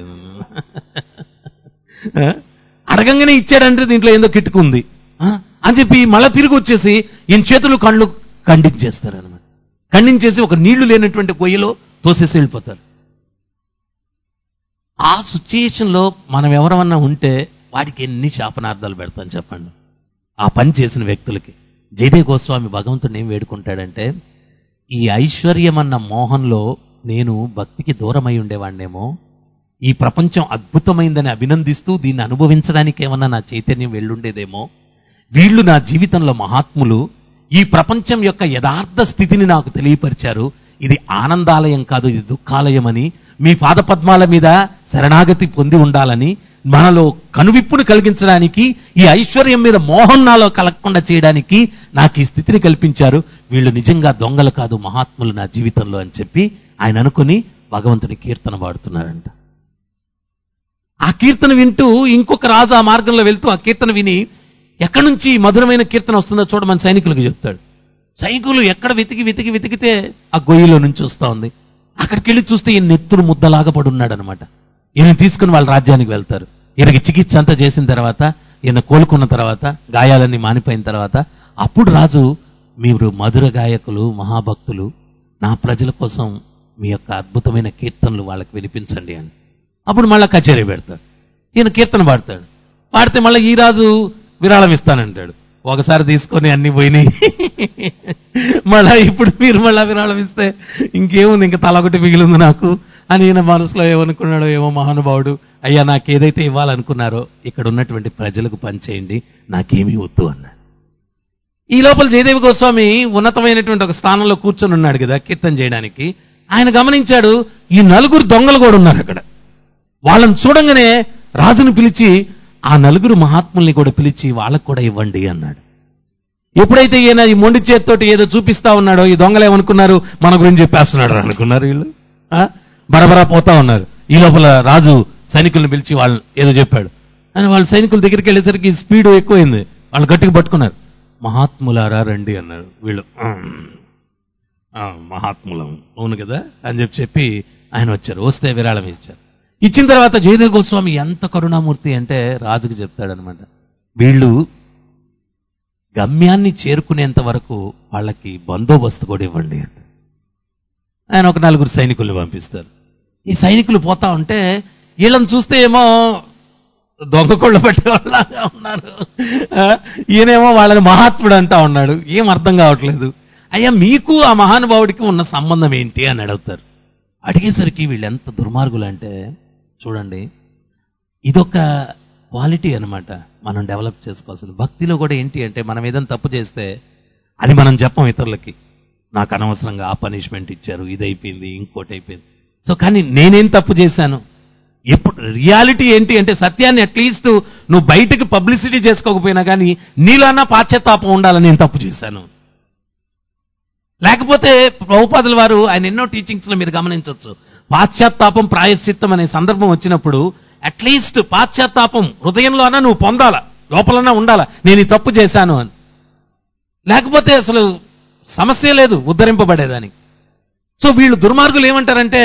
ఆ? అడగంగానే ఇచ్చాడంటే దీంట్లో ఏదో కిట్టుకుంది ఆ? అని చెప్పి మళ్ళీ తిరిగి వచ్చేసి ఈయన చేతులు కళ్ళు ఖండించేస్తారు అనమాట ఖండించేసి ఒక నీళ్లు లేనటువంటి గొయ్యలో తోసేసి వెళ్ళిపోతారు ఆ సిచ్యుయేషన్లో మనం ఎవరమన్నా ఉంటే వాడికి ఎన్ని శాపనార్థాలు పెడతాం చెప్పండి ఆ పని చేసిన వ్యక్తులకి జయదేవ్ గోస్వామి భగవంతుడిని ఏం వేడుకుంటాడంటే ఈ ఐశ్వర్యం అన్న మోహంలో నేను భక్తికి దూరమై ఉండేవాడినేమో ఈ ప్రపంచం అద్భుతమైందని అభినందిస్తూ దీన్ని అనుభవించడానికి ఏమన్నా నా చైతన్యం వెళ్ళుండేదేమో వీళ్ళు నా జీవితంలో మహాత్ములు ఈ ప్రపంచం యొక్క యథార్థ స్థితిని నాకు తెలియపరిచారు ఇది ఆనందాలయం కాదు ఇది దుఃఖాలయం అని మీ పాదపద్మాల మీద శరణాగతి పొంది ఉండాలని మనలో కనువిప్పును కలిగించడానికి ఈ ఐశ్వర్యం మీద మోహం నాలో కలగకుండా చేయడానికి నాకు ఈ స్థితిని కల్పించారు వీళ్ళు నిజంగా దొంగలు కాదు మహాత్ములు నా జీవితంలో అని చెప్పి ఆయన అనుకుని భగవంతుని కీర్తన పాడుతున్నారంట ఆ కీర్తన వింటూ ఇంకొక రాజు ఆ మార్గంలో వెళ్తూ ఆ కీర్తన విని ఎక్కడి నుంచి ఈ మధురమైన కీర్తన వస్తుందో చూడమని సైనికులకు చెప్తాడు సైనికులు ఎక్కడ వెతికి వెతికి వెతికితే ఆ గొయ్యిలో నుంచి వస్తా ఉంది అక్కడికి వెళ్ళి చూస్తే ఈయన నెత్తురు ముద్దలాగా పడున్నాడు అనమాట ఈయన తీసుకుని వాళ్ళ రాజ్యానికి వెళ్తారు ఈయనకి చికిత్స అంతా చేసిన తర్వాత ఈయన కోలుకున్న తర్వాత గాయాలన్నీ మానిపోయిన తర్వాత అప్పుడు రాజు మీరు మధుర గాయకులు మహాభక్తులు నా ప్రజల కోసం మీ యొక్క అద్భుతమైన కీర్తనలు వాళ్ళకి వినిపించండి అని అప్పుడు మళ్ళా కచేరీ పెడతాడు ఈయన కీర్తన పాడతాడు పాడితే మళ్ళీ ఈ రాజు విరాళం ఇస్తానంటాడు ఒకసారి తీసుకొని అన్ని పోయినాయి మళ్ళా ఇప్పుడు మీరు మళ్ళా విరాళం ఇస్తే ఇంకేముంది ఇంకా తల ఒకటి మిగిలింది నాకు అని ఈయన మనసులో ఏమనుకున్నాడో ఏమో మహానుభావుడు అయ్యా నాకు ఏదైతే ఇవ్వాలనుకున్నారో ఇక్కడ ఉన్నటువంటి ప్రజలకు పనిచేయండి నాకేమీ వద్దు అన్నాడు ఈ లోపల జయదేవి గోస్వామి ఉన్నతమైనటువంటి ఒక స్థానంలో కూర్చొని ఉన్నాడు కదా కీర్తన చేయడానికి ఆయన గమనించాడు ఈ నలుగురు దొంగలు కూడా ఉన్నారు అక్కడ వాళ్ళని చూడంగానే రాజును పిలిచి ఆ నలుగురు మహాత్ముల్ని కూడా పిలిచి వాళ్ళకు కూడా ఇవ్వండి అన్నాడు ఎప్పుడైతే ఈయన ఈ మొండి చేత్తోటి ఏదో చూపిస్తా ఉన్నాడో ఈ దొంగలు ఏమనుకున్నారు మన గురించి చెప్పేస్తున్నాడు అనుకున్నారు వీళ్ళు ఆ? బరబరా పోతా ఉన్నారు ఈ లోపల రాజు సైనికుల్ని పిలిచి వాళ్ళు ఏదో చెప్పాడు అని వాళ్ళ సైనికుల దగ్గరికి వెళ్ళేసరికి స్పీడ్ ఎక్కువైంది వాళ్ళు గట్టిగా పట్టుకున్నారు మహాత్ములారా రండి అన్నారు వీళ్ళు "ఉమ్, ఆ, మహాత్ములం అవును కదా అని చెప్పి చెప్పి ఆయన వచ్చారు వస్తే విరాళం ఇచ్చారు ఇచ్చిన తర్వాత జయదేవ్ గోస్వామి ఎంత కరుణామూర్తి అంటే రాజుకు చెప్తాడనమాట వీళ్ళు గమ్యాన్ని చేరుకునేంత వరకు వాళ్ళకి బందోబస్తు కూడా ఇవ్వండి అంటే ఆయన ఒక నలుగురు సైనికుల్ని పంపిస్తారు ఈ సైనికులు పోతా ఉంటే వీళ్ళని చూస్తే ఏమో దొంగ కొళ్ళు పట్టేవాళ్ళగా ఉన్నారు ఆ, ఈయనేమో వాళ్ళని మహాత్ముడు అంటా ఉన్నాడు ఏం అర్థం కావట్లేదు అయ్యా మీకు ఆ మహానుభావుడికి ఉన్న సంబంధం ఏంటి అని అడుగుతారు అడిగేసరికి వీళ్ళు ఎంత దుర్మార్గులు అంటే చూడండి ఇదొక క్వాలిటీ అన్నమాట మనం డెవలప్ చేసుకోవాల్సింది భక్తిలో కూడా ఏంటి అంటే మనం ఏదైనా తప్పు చేస్తే అది మనం చెప్పం ఇతరులకి నాకు అనవసరంగా ఆ పనిష్మెంట్ ఇచ్చారు ఇది అయిపోయింది ఇంకోటి అయిపోయింది సో కానీ నేనేం తప్పు చేశాను ఎప్పుడు రియాలిటీ ఏంటి అంటే సత్యాన్ని అట్లీస్ట్ నువ్వు బయటకు పబ్లిసిటీ చేసుకోకపోయినా కానీ నీలోనా పాశ్చాత్తాపం ఉండాలని నేను తప్పు చేశాను లేకపోతే ప్రభుపాదుల వారు ఆయన ఎన్నో టీచింగ్స్ లో మీరు గమనించవచ్చు పాశ్చాత్తాపం ప్రాయశ్చిత్తం అనే సందర్భం వచ్చినప్పుడు అట్లీస్ట్ పాశ్చాత్తాపం హృదయంలో అన్నా నువ్వు పొందాల లోపలన్నా ఉండాలా నేను ఈ తప్పు చేశాను అని లేకపోతే అసలు సమస్య లేదు ఉద్ధరింపబడేదానికి సో వీళ్ళు దుర్మార్గులు ఏమంటారంటే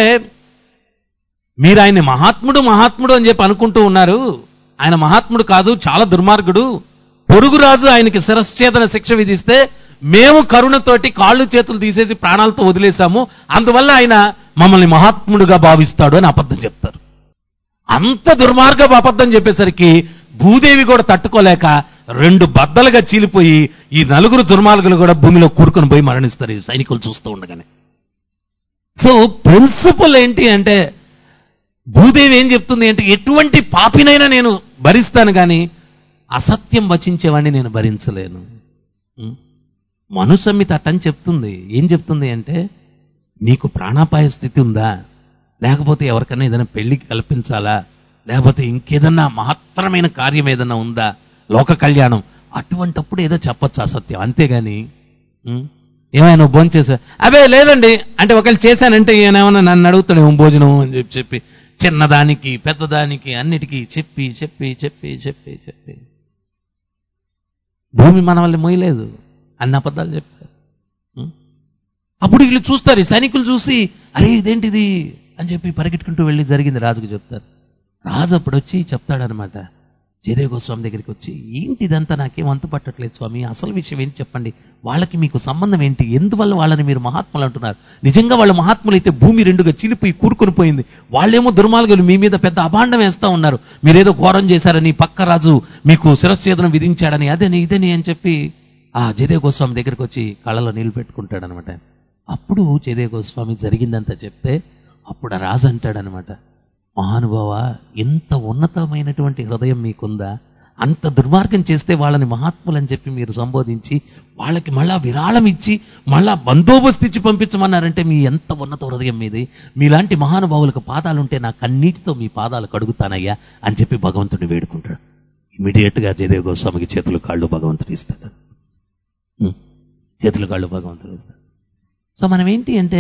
మీరు ఆయన్ని మహాత్ముడు మహాత్ముడు అని చెప్పి అనుకుంటూ ఉన్నారు ఆయన మహాత్ముడు కాదు చాలా దుర్మార్గుడు పొరుగురాజు ఆయనకి శిరశ్చేదన శిక్ష విధిస్తే మేము కరుణతోటి కాళ్ళు చేతులు తీసేసి ప్రాణాలతో వదిలేశాము అందువల్ల ఆయన మమ్మల్ని మహాత్ముడుగా భావిస్తాడు అని అబద్ధం చెప్తారు అంత దుర్మార్గపు అబద్ధం చెప్పేసరికి భూదేవి కూడా తట్టుకోలేక రెండు బద్దలుగా చీలిపోయి ఈ నలుగురు దుర్మార్గులు కూడా భూమిలో కూరుకొని పోయి మరణిస్తారు ఈ సైనికులు చూస్తూ ఉండగానే సో ప్రిన్సిపల్ ఏంటి అంటే భూదేవి ఏం చెప్తుంది అంటే ఎటువంటి పాపినైనా నేను భరిస్తాను కానీ అసత్యం వచించేవాడిని నేను భరించలేను ఉం? మనుసమ్మిత అట్టని చెప్తుంది ఏం చెప్తుంది అంటే నీకు ప్రాణాపాయ స్థితి ఉందా లేకపోతే ఎవరికైనా ఏదైనా పెళ్లి కల్పించాలా లేకపోతే ఇంకేదన్నా మహత్తరమైన కార్యం ఏదన్నా ఉందా లోక కళ్యాణం అటువంటప్పుడు ఏదో చెప్పొచ్చు అసత్యం అంతేగాని ఉం? ఏమైనా నువ్వు భోజనం చేసా అబే లేదండి అంటే ఒకవేళ చేశానంటే ఈయన ఏమైనా నన్ను అడుగుతాడేమో భోజనం అని చెప్పి చెప్పి చిన్నదానికి పెద్దదానికి అన్నిటికీ చెప్పి చెప్పి చెప్పి చెప్పి చెప్పి భూమి మన వల్ల మోయలేదు అన్ని అబద్ధాలు చెప్పారు ఉం? అప్పుడు వీళ్ళు చూస్తారు ఈ సైనికులు చూసి అరే ఇదేంటిది అని చెప్పి పరిగెట్టుకుంటూ వెళ్ళి జరిగింది రాజుకు చెప్తారు రాజు అప్పుడు వచ్చి చెప్తాడనమాట జయదేవ గోస్వామి దగ్గరికి వచ్చి ఏంటి ఇదంతా నాకేం అంతు పట్టట్లేదు స్వామి అసలు విషయం ఏంటి చెప్పండి వాళ్ళకి మీకు సంబంధం ఏంటి ఎందువల్ల వాళ్ళని మీరు మహాత్ములు అంటున్నారు నిజంగా వాళ్ళ మహాత్ములు అయితే భూమి రెండుగా చిలిపోయి కూరుకొని పోయింది వాళ్ళేమో దుర్మార్గులు మీ మీద పెద్ద అభాండం వేస్తా ఉన్నారు మీరేదో ఘోరం చేశారని పక్క రాజు మీకు శిరశ్చేదనం విధించాడని అదేని ఇదేని అని చెప్పి ఆ జయదేవ గోస్వామి దగ్గరికి వచ్చి కళ్ళలో నీళ్లు పెట్టుకుంటాడనమాట అప్పుడు జయదేవ గోస్వామి జరిగిందంతా చెప్తే అప్పుడు ఆ రాజు అంటాడనమాట మహానుభావ ఎంత ఉన్నతమైనటువంటి హృదయం మీకుందా అంత దుర్మార్గం చేస్తే వాళ్ళని మహాత్ములని చెప్పి మీరు సంబోధించి వాళ్ళకి మళ్ళా విరాళం ఇచ్చి మళ్ళా బందోబస్తు ఇచ్చి పంపించమన్నారంటే మీ ఎంత ఉన్నత హృదయం మీది మీలాంటి మహానుభావులకు పాదాలుంటే నా కన్నీటితో మీ పాదాలు కడుగుతానయ్యా అని చెప్పి భగవంతుడిని వేడుకుంటాడు ఇమీడియట్ గా జయదేవ గోస్వామికి చేతులు కాళ్ళు భగవంతుడు ఇస్తాడు ఉం. చేతులు కాళ్ళు భగవంతుడు ఇస్తాడు సో మనం ఏంటి అంటే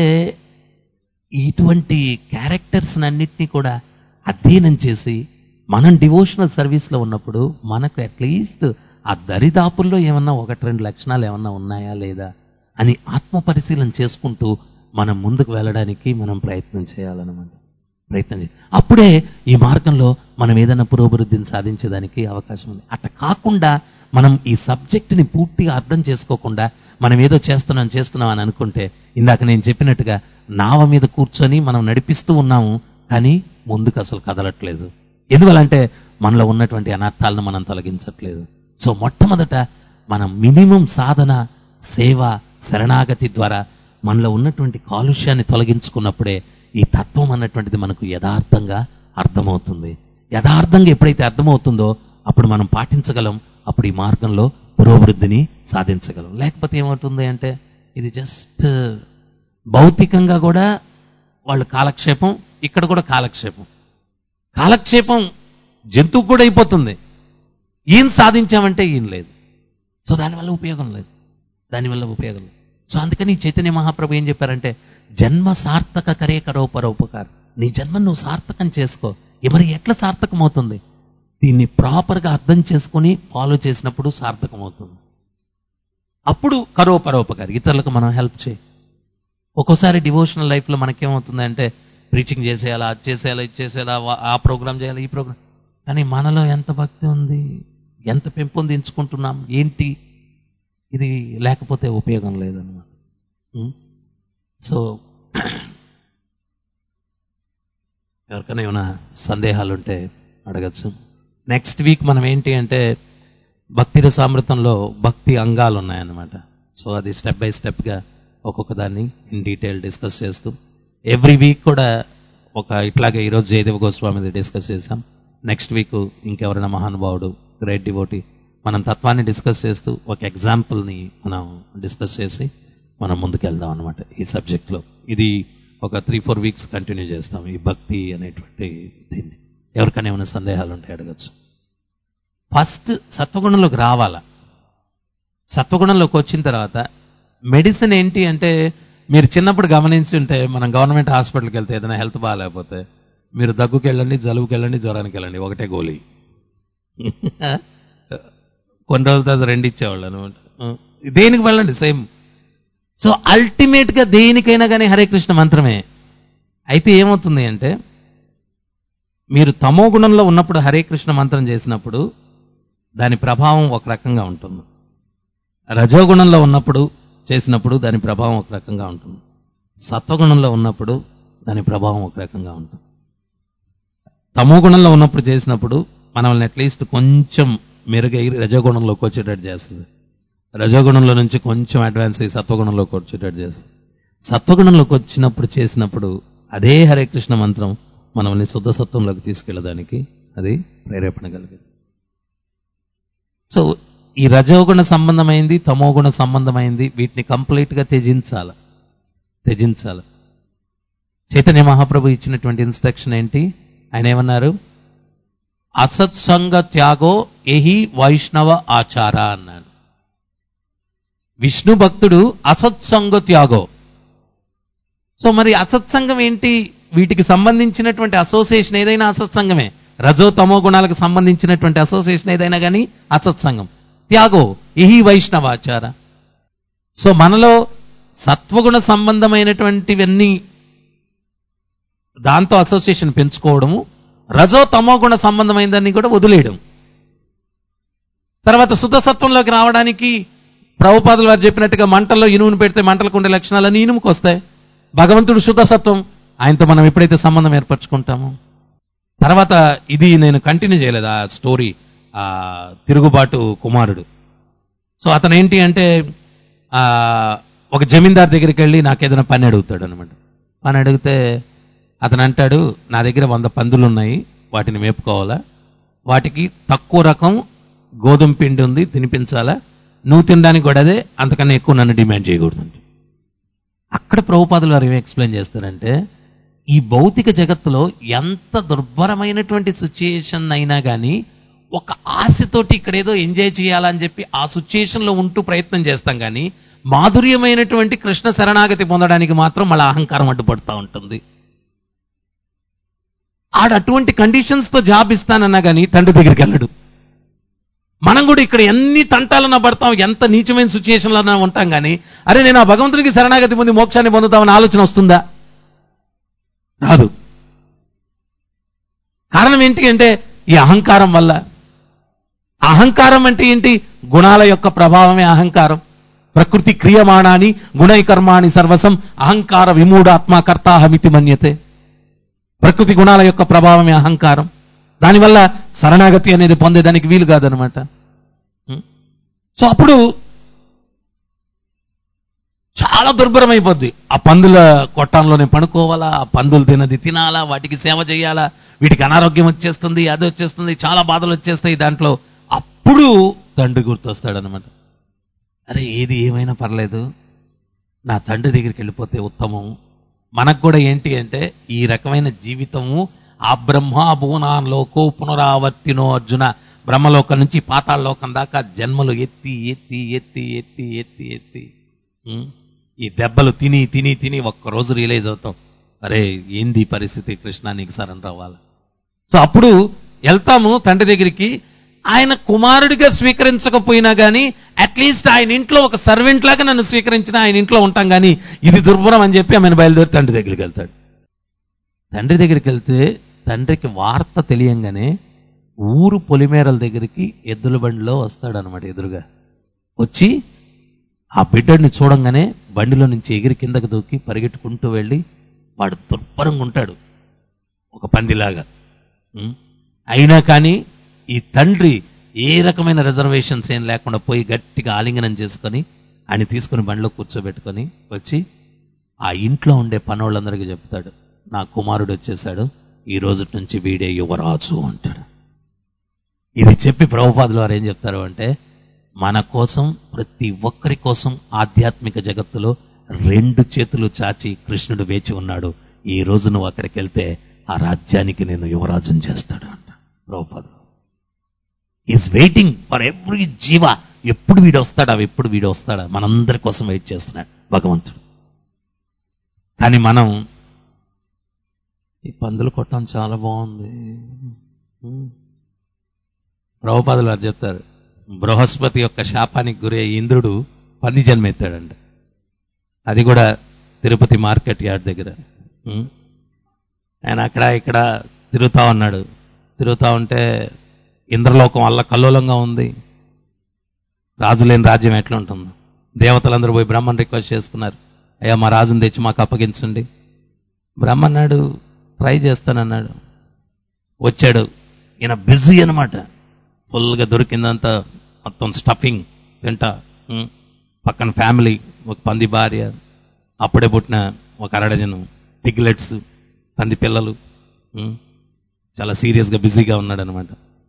ఇటువంటి క్యారెక్టర్స్ అన్నిటినీ కూడా అధ్యయనం చేసి మనం డివోషనల్ సర్వీస్లో ఉన్నప్పుడు మనకు అట్లీస్ట్ ఆ దరిదాపుల్లో ఏమన్నా ఒకటి రెండు లక్షణాలు ఏమన్నా ఉన్నాయా లేదా అని ఆత్మ పరిశీలన చేసుకుంటూ మనం ముందుకు వెళ్ళడానికి మనం ప్రయత్నం చేయాలన్నమాట ప్రయత్నం చేయాలి అప్పుడే ఈ మార్గంలో మనం ఏదైనా పురోభివృద్ధిని సాధించేదానికి అవకాశం ఉంది అట్లా కాకుండా మనం ఈ సబ్జెక్టుని పూర్తిగా అర్థం చేసుకోకుండా మనం ఏదో చేస్తున్నాం చేస్తున్నాం అని అనుకుంటే ఇందాక నేను చెప్పినట్టుగా నావ మీద కూర్చొని మనం నడిపిస్తూ ఉన్నాము కానీ ముందుకు అసలు కదలట్లేదు ఎందువలంటే మనలో ఉన్నటువంటి అనర్థాలను మనం తొలగించట్లేదు సో మొట్టమొదట మనం మినిమం సాధన సేవ శరణాగతి ద్వారా మనలో ఉన్నటువంటి కాలుష్యాన్ని తొలగించుకున్నప్పుడే ఈ తత్వం అన్నటువంటిది మనకు యథార్థంగా అర్థమవుతుంది యథార్థంగా ఎప్పుడైతే అర్థమవుతుందో అప్పుడు మనం పాటించగలం అప్పుడు ఈ మార్గంలో పురోభివృద్ధిని సాధించగలం లేకపోతే ఏమవుతుంది అంటే ఇది జస్ట్ భౌతికంగా కూడా వాళ్ళు కాలక్షేపం ఇక్కడ కూడా కాలక్షేపం కాలక్షేపం జంతువుకు కూడా అయిపోతుంది ఏం సాధించామంటే ఏం లేదు సో దానివల్ల ఉపయోగం లేదు దానివల్ల ఉపయోగం లేదు సో అందుకని చైతన్య మహాప్రభు ఏం చెప్పారంటే జన్మ సార్థక కరే కరోపరోపకారం నీ జన్మ నువ్వు సార్థకం చేసుకో మరి ఎట్లా సార్థకమవుతుంది దీన్ని ప్రాపర్గా అర్థం చేసుకొని ఫాలో చేసినప్పుడు సార్థకమవుతుంది అప్పుడు కరోపరోపకారి ఇతరులకు మనం హెల్ప్ చేయి ఒక్కోసారి డివోషనల్ లైఫ్లో మనకేమవుతుందంటే ప్రీచింగ్ చేసేయాలా అది చేసేయాలా ఇది చేసేయాలా వా- ఆ ప్రోగ్రామ్ చేయాలి ఈ ప్రోగ్రామ్ కానీ మనలో ఎంత భక్తి ఉంది ఎంత పెంపొందించుకుంటున్నాం ఏంటి ఇది లేకపోతే ఉపయోగం లేదన్నమాట ఉం? సో ఎవరికైనా ఏమైనా సందేహాలు ఉంటే అడగచ్చు నెక్స్ట్ వీక్ మనం ఏంటి అంటే భక్తి రసామృతంలో భక్తి అంగాలు ఉన్నాయన్నమాట సో అది స్టెప్ బై స్టెప్గా ఒక్కొక్క దాన్ని ఇన్ డీటెయిల్ డిస్కస్ చేస్తూ ఎవ్రీ వీక్ కూడా ఒక ఇట్లాగే ఈరోజు జయదేవ గోస్వామిది డిస్కస్ చేసాం నెక్స్ట్ వీక్ ఇంకెవరైనా మహానుభావుడు గ్రేట్ డివోటీ మనం తత్వాన్ని డిస్కస్ చేస్తూ ఒక ఎగ్జాంపుల్ని మనం డిస్కస్ చేసి మనం ముందుకెళ్దాం అనమాట ఈ సబ్జెక్ట్లో ఇది ఒక త్రీ ఫోర్ వీక్స్ కంటిన్యూ చేస్తాం ఈ భక్తి అనేటువంటి దీన్ని ఎవరికైనా ఏమైనా సందేహాలు ఉంటే అడగచ్చు ఫస్ట్ సత్వగుణంలోకి రావాలా సత్వగుణంలోకి వచ్చిన తర్వాత మెడిసిన్ ఏంటి అంటే మీరు చిన్నప్పుడు గమనించి ఉంటే మనం గవర్నమెంట్ హాస్పిటల్కి వెళ్తే ఏదైనా హెల్త్ బాగాలేకపోతే మీరు దగ్గుకి వెళ్ళండి జలుబుకి వెళ్ళండి జ్వరానికి వెళ్ళండి ఒకటే గోళీ కొన్ని రోజుల తర్వాత రెండు ఇచ్చేవాళ్ళు అనమాట దేనికి వెళ్ళండి సేమ్ సో అల్టిమేట్ గా దేనికైనా కానీ హరే కృష్ణ మంత్రమే అయితే ఏమవుతుంది అంటే మీరు తమో గుణంలో ఉన్నప్పుడు హరే కృష్ణ మంత్రం చేసినప్పుడు దాని ప్రభావం ఒక రకంగా ఉంటుంది రజోగుణంలో ఉన్నప్పుడు చేసినప్పుడు దాని ప్రభావం ఒక రకంగా ఉంటుంది సత్వగుణంలో ఉన్నప్పుడు దాని ప్రభావం ఒక రకంగా ఉంటుంది తమో గుణంలో ఉన్నప్పుడు చేసినప్పుడు మనల్ని అట్లీస్ట్ కొంచెం మెరుగై రజోగుణంలోకి వచ్చేటట్టు చేస్తుంది రజోగుణంలో నుంచి కొంచెం అడ్వాన్స్ అయ్యి సత్వగుణంలోకి వచ్చేటట్టు చేస్తుంది సత్వగుణంలోకి వచ్చినప్పుడు చేసినప్పుడు అదే హరే కృష్ణ మంత్రం మనల్ని శుద్ధ సత్వంలోకి తీసుకెళ్ళడానికి అది ప్రేరేపణ కలిగిస్తుంది సో ఈ రజోగుణ సంబంధమైంది తమోగుణ సంబంధమైంది వీటిని కంప్లీట్గా త్యజించాలి త్యజించాలి చైతన్య మహాప్రభు ఇచ్చినటువంటి ఇన్స్ట్రక్షన్ ఏంటి ఆయన ఏమన్నారు అసత్సంగ త్యాగో ఎహి వైష్ణవ ఆచార అన్నాడు విష్ణు భక్తుడు అసత్సంగ త్యాగో సో మరి అసత్సంగం ఏంటి వీటికి సంబంధించినటువంటి అసోసియేషన్ ఏదైనా అసత్సంగమే రజో తమో గుణాలకు సంబంధించినటువంటి అసోసియేషన్ ఏదైనా కానీ అసత్సంగం త్యాగో ఇహి వైష్ణవాచార సో మనలో సత్వగుణ సంబంధమైనటువంటివన్నీ దాంతో అసోసియేషన్ పెంచుకోవడము రజో తమో గుణ సంబంధమైనదాన్ని కూడా వదిలేయడం తర్వాత శుద్ధ సత్వంలోకి రావడానికి ప్రభుపాదులు వారు చెప్పినట్టుగా మంటల్లో ఇనుమును పెడితే మంటలకు ఉండే లక్షణాలన్నీ ఇనుముకు వస్తాయి భగవంతుడు శుద్ధ సత్వం ఆయనతో మనం ఎప్పుడైతే సంబంధం ఏర్పరచుకుంటామో తర్వాత ఇది నేను కంటిన్యూ చేయలేదు ఆ స్టోరీ ఆ తిరుగుబాటు కుమారుడు సో అతను ఏంటి అంటే ఆ ఒక జమీందార్ దగ్గరికి వెళ్ళి నాకేదైనా పని అడుగుతాడు అనమాట పని అడిగితే అతను అంటాడు నా దగ్గర వంద పందులు ఉన్నాయి వాటిని మేపుకోవాలా వాటికి తక్కువ రకం గోధుమ పిండి ఉంది తినిపించాలా నువ్వు తినడానికి కూడా అదే అంతకన్నా ఎక్కువ నన్ను డిమాండ్ చేయకూడదు అక్కడ ప్రభుపాదులు వారు ఏమి ఎక్స్ప్లెయిన్ చేస్తారంటే ఈ భౌతిక జగత్తులో ఎంత దుర్భరమైనటువంటి సిచ్యుయేషన్ అయినా కానీ ఒక ఆశతోటి ఇక్కడ ఏదో ఎంజాయ్ చేయాలని చెప్పి ఆ సిచ్యుయేషన్లో ఉంటూ ప్రయత్నం చేస్తాం కానీ మాధుర్యమైనటువంటి కృష్ణ శరణాగతి పొందడానికి మాత్రం మళ్ళీ అహంకారం అడ్డుపడుతూ ఉంటుంది ఆడు అటువంటి కండిషన్స్తో జాబ్ ఇస్తానన్నా కానీ తండ్రి దగ్గరికి వెళ్ళడు మనం కూడా ఇక్కడ ఎన్ని తంటాలన్నా పడతాం ఎంత నీచమైన సిచ్యుయేషన్లో ఉంటాం కానీ అరే నేను ఆ భగవంతునికి శరణాగతి పొంది మోక్షాన్ని పొందుతామని ఆలోచన వస్తుందా రాదు కారణం ఏంటి అంటే ఈ అహంకారం వల్ల అహంకారం అంటే ఏంటి గుణాల యొక్క ప్రభావమే అహంకారం ప్రకృతి క్రియమాణాని గుణైకర్మాణి సర్వసం అహంకార విమూఢాత్మ కర్తాహమితి మన్యతే ప్రకృతి గుణాల యొక్క ప్రభావమే అహంకారం దానివల్ల శరణాగతి అనేది పొందేదానికి వీలు కాదనమాట సో అప్పుడు చాలా దుర్భరం అయిపోద్ది ఆ పందుల కొట్టంలోనే పడుకోవాలా ఆ పందులు తినది తినాలా వాటికి సేవ చేయాలా వీటికి అనారోగ్యం వచ్చేస్తుంది అది వచ్చేస్తుంది చాలా బాధలు వచ్చేస్తాయి దాంట్లో అప్పుడు తండ్రి గుర్తొస్తాడనమాట అరే ఏది ఏమైనా పర్లేదు నా తండ్రి దగ్గరికి వెళ్ళిపోతే ఉత్తమం మనకు కూడా ఏంటి అంటే ఈ రకమైన జీవితము ఆ బ్రహ్మ భువనాల్లోకో పునరావర్తినో అర్జున బ్రహ్మలోకం నుంచి పాతాళలోకం దాకా జన్మలు ఎత్తి ఎత్తి ఎత్తి ఎత్తి ఎత్తి ఎత్తి ఉం? ఈ దెబ్బలు తిని తిని తిని ఒక్కరోజు రియలైజ్ అవుతాం అరే ఏంది ఈ పరిస్థితి కృష్ణ నీకు సరణ రావాలి సో అప్పుడు వెళ్తాము తండ్రి దగ్గరికి ఆయన కుమారుడిగా స్వీకరించకపోయినా కానీ అట్లీస్ట్ ఆయన ఇంట్లో ఒక సర్వెంట్ లాగా నన్ను స్వీకరించిన ఆయన ఇంట్లో ఉంటాం కానీ ఇది దుర్భరం అని చెప్పి ఆమెను బయలుదేరి తండ్రి దగ్గరికి వెళ్తాడు తండ్రి దగ్గరికి వెళ్తే తండ్రికి వార్త తెలియంగానే ఊరు పొలిమేరల దగ్గరికి ఎద్దుల బండిలో వస్తాడు అనమాట ఎదురుగా వచ్చి ఆ బిడ్డడిని చూడంగానే బండిలో నుంచి ఎగిరి కిందకు దూకి పరిగెట్టుకుంటూ వెళ్ళి వాడు దుర్భరంగా ఉంటాడు ఒక పందిలాగా ఉం? అయినా కానీ ఈ తండ్రి ఏ రకమైన రిజర్వేషన్స్ ఏం లేకుండా పోయి గట్టిగా ఆలింగనం చేసుకొని ఆయన తీసుకుని బండిలో కూర్చోబెట్టుకొని వచ్చి ఆ ఇంట్లో ఉండే పనోళ్ళందరికీ చెప్తాడు నా కుమారుడు వచ్చేసాడు ఈ రోజు నుంచి వీడే యువరాజు అంటాడు ఇది చెప్పి ప్రభుపాదులు వారు ఏం చెప్తారు అంటే మన కోసం ప్రతి ఒక్కరి కోసం ఆధ్యాత్మిక జగత్తులో రెండు చేతులు చాచి కృష్ణుడు వేచి ఉన్నాడు ఈ రోజు నువ్వు అక్కడికి వెళ్తే ఆ రాజ్యానికి నేను యువరాజుని చేస్తాడు అంట ప్రభుపాదులు is waiting for every jiva ఎప్పుడు వీడు వస్తాడా ఎప్పుడు వీడు వస్తాడా మనందరి కోసం వెయిట్ చేస్తున్నాడు భగవంతుడు కానీ మనం ఈ పందులు కొట్టడం చాలా బాగుంది ఉమ్. ప్రభుపాదులు వారు చెప్తారు బృహస్పతి యొక్క శాపానికి గురే ఇంద్రుడు పంది జన్మెత్తాడంట అది కూడా తిరుపతి మార్కెట్ యార్డ్ దగ్గర ఉమ్. ఆయన అక్కడ ఇక్కడ తిరుగుతా ఉన్నాడు తిరుగుతా ఉంటే ఇంద్రలోకం వల్ల కల్లోలంగా ఉంది రాజు లేని రాజ్యం ఎట్లా ఉంటుంది దేవతలందరూ పోయి బ్రహ్మను రిక్వెస్ట్ చేసుకున్నారు అయ్యా మా రాజుని తెచ్చి మాకు అప్పగించండి బ్రహ్మ అన్నాడు ట్రై చేస్తానన్నాడు వచ్చాడు ఈయన బిజీ అనమాట ఫుల్గా దొరికిందంతా మొత్తం స్టఫింగ్ తింటా ఉమ్. పక్కన ఫ్యామిలీ ఒక పంది భార్య అప్పుడే పుట్టిన ఒక అరడజను పిగ్లెట్స్ పంది పిల్లలు ఉమ్. చాలా సీరియస్గా బిజీగా ఉన్నాడు అనమాట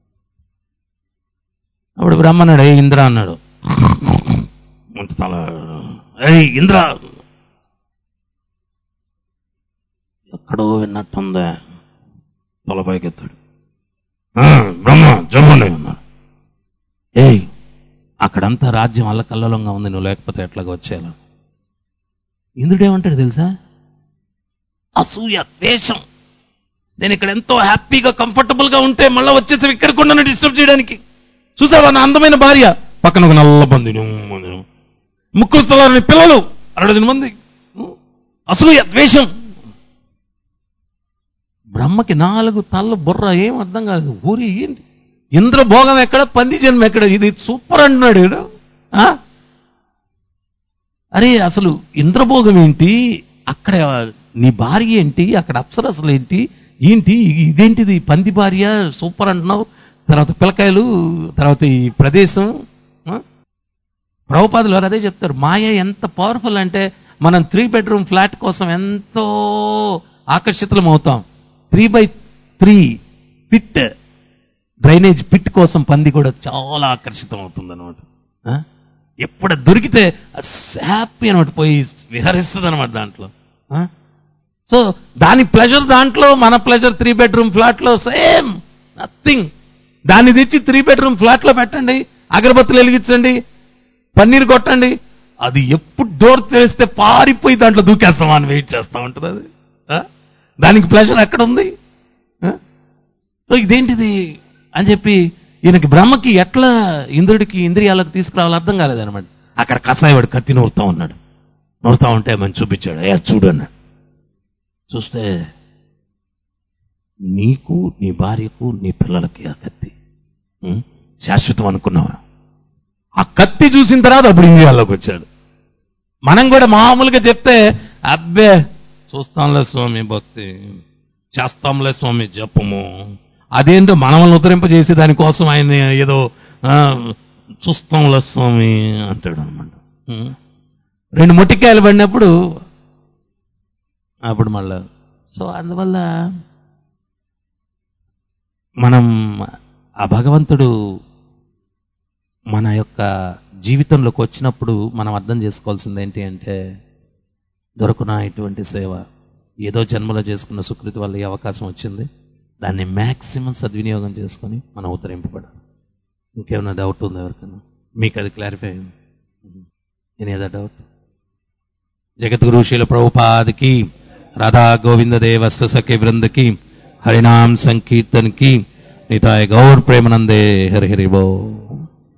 అప్పుడు బ్రహ్మ అన్నాడు ఏ ఇంద్ర అన్నాడు మంచి తల ఏయ్ ఇంద్ర ఎక్కడో విన్నట్టుందే తల పైకెత్తాడు "ఆ, బ్రహ్మ చెప్పండి అన్నాడు ఏయ్ అక్కడంతా రాజ్యం అల్లకల్లోలంగా ఉంది నువ్వు లేకపోతే ఎట్లాగ వచ్చేలా ఇంద్రుడు ఏమంటాడు తెలుసా అసూయ ద్వేషం నేను ఇక్కడ ఎంతో హ్యాపీగా కంఫర్టబుల్ గా ఉంటే మళ్ళీ వచ్చేసి ఇక్కడికి నన్ను డిస్టర్బ్ చేయడానికి చూసావా నా అందమైన భార్య పక్కన ఒక నల్ల పంది ముక్కులు తలారని పిల్లలు అరడజన మంది అసూయ ద్వేషం బ్రహ్మకి నాలుగు తల్ల బుర్ర ఏం అర్థం కాలేదు ఊరి ఏంటి ఇంద్రభోగం ఎక్కడ పంది జన్మ ఎక్కడ ఇది సూపర్ అంటున్నాడు ఈడు. ఆ? అరే అసలు ఇంద్రభోగం ఏంటి అక్కడ నీ భార్య ఏంటి అక్కడ అప్సరసలు ఏంటి ఏంటి ఇదేంటిది పంది భార్య సూపర్ అంటున్నావు తర్వాత పిల్లకాయలు తర్వాత ఈ ప్రదేశం ఆ? ప్రభుపాదులు వారు అదే చెప్తారు మాయ ఎంత పవర్ఫుల్ అంటే మనం త్రీ బెడ్రూమ్ ఫ్లాట్ కోసం ఎంతో ఆకర్షితులం అవుతాం three by three pit drainage pit కోసం పంది కూడా చాలా ఆకర్షితం అవుతుంది అనమాట ఎప్పుడు దొరికితే హ్యాపీ అనమాట పోయి విహరిస్తుంది అనమాట దాంట్లో ఆ? సో దాని ప్లెజర్ దాంట్లో మన ప్లెజర్ త్రీ బెడ్రూమ్ ఫ్లాట్లో సేమ్ నథింగ్ దాన్ని తెచ్చి త్రీ బెడ్రూమ్ ఫ్లాట్లో పెట్టండి అగరబత్తులు వెలిగించండి పన్నీర్ కొట్టండి అది ఎప్పుడు డోర్ తెరిస్తే పారిపోయి దాంట్లో దూకేస్తామా అని వెయిట్ చేస్తా ఉంటుంది అది ఆ? దానికి ప్లెజర్ ఎక్కడ ఉంది ఆ? సో ఇదేంటిది అని చెప్పి ఈయనకి బ్రహ్మకి ఎట్లా ఇంద్రుడికి ఇంద్రియాలకు తీసుకురావాలో అర్థం కాలేదన్నమాట అక్కడ కసాయవాడు కత్తి నూరుతా ఉన్నాడు నూరుతా ఉంటే మనం చూపించాడు ఏ చూడు అన్నాడు చూస్తే నీకు నీ భార్యకు నీ పిల్లలకి ఆ కత్తి ఉం? శాశ్వతం అనుకున్నావా ఆ కత్తి చూసిన తర్వాత అప్పుడు ఇండియాలోకి వచ్చాడు మనం కూడా మామూలుగా చెప్తే అబ్బే చూస్తాంలే స్వామి భక్తి చేస్తాంలే స్వామి జపము అదేంటో మనల్ని ఉద్ధరింపజేసే దానికోసం ఆయన ఏదో ఆ, చూస్తాంలే స్వామి అంటాడు అనమాట రెండు మొట్టికాయలు పడినప్పుడు అప్పుడు మళ్ళా సో అందువల్ల మనం ఆ భగవంతుడు మన యొక్క జీవితంలోకి వచ్చినప్పుడు మనం అర్థం చేసుకోవాల్సింది ఏంటి అంటే దొరకున ఇటువంటి సేవ ఏదో జన్మలో చేసుకున్న సుకృతి వల్ల ఈ అవకాశం వచ్చింది దాన్ని మ్యాక్సిమం సద్వినియోగం చేసుకొని మనం ఉత్తరింపబడాలి ఇంకేమైనా డౌట్ ఉందా ఎవరికైనా మీకు అది క్లారిఫై అయింది ఎనీ అదర్ డౌట్ జగద్గురు శీల ప్రభుపాదికి రాధా గోవింద దేవ సఖి బృందకి హరినామ్ సంకీర్తన్ కి నితాయ గౌర్ ప్రేమనందే హరి హరి బో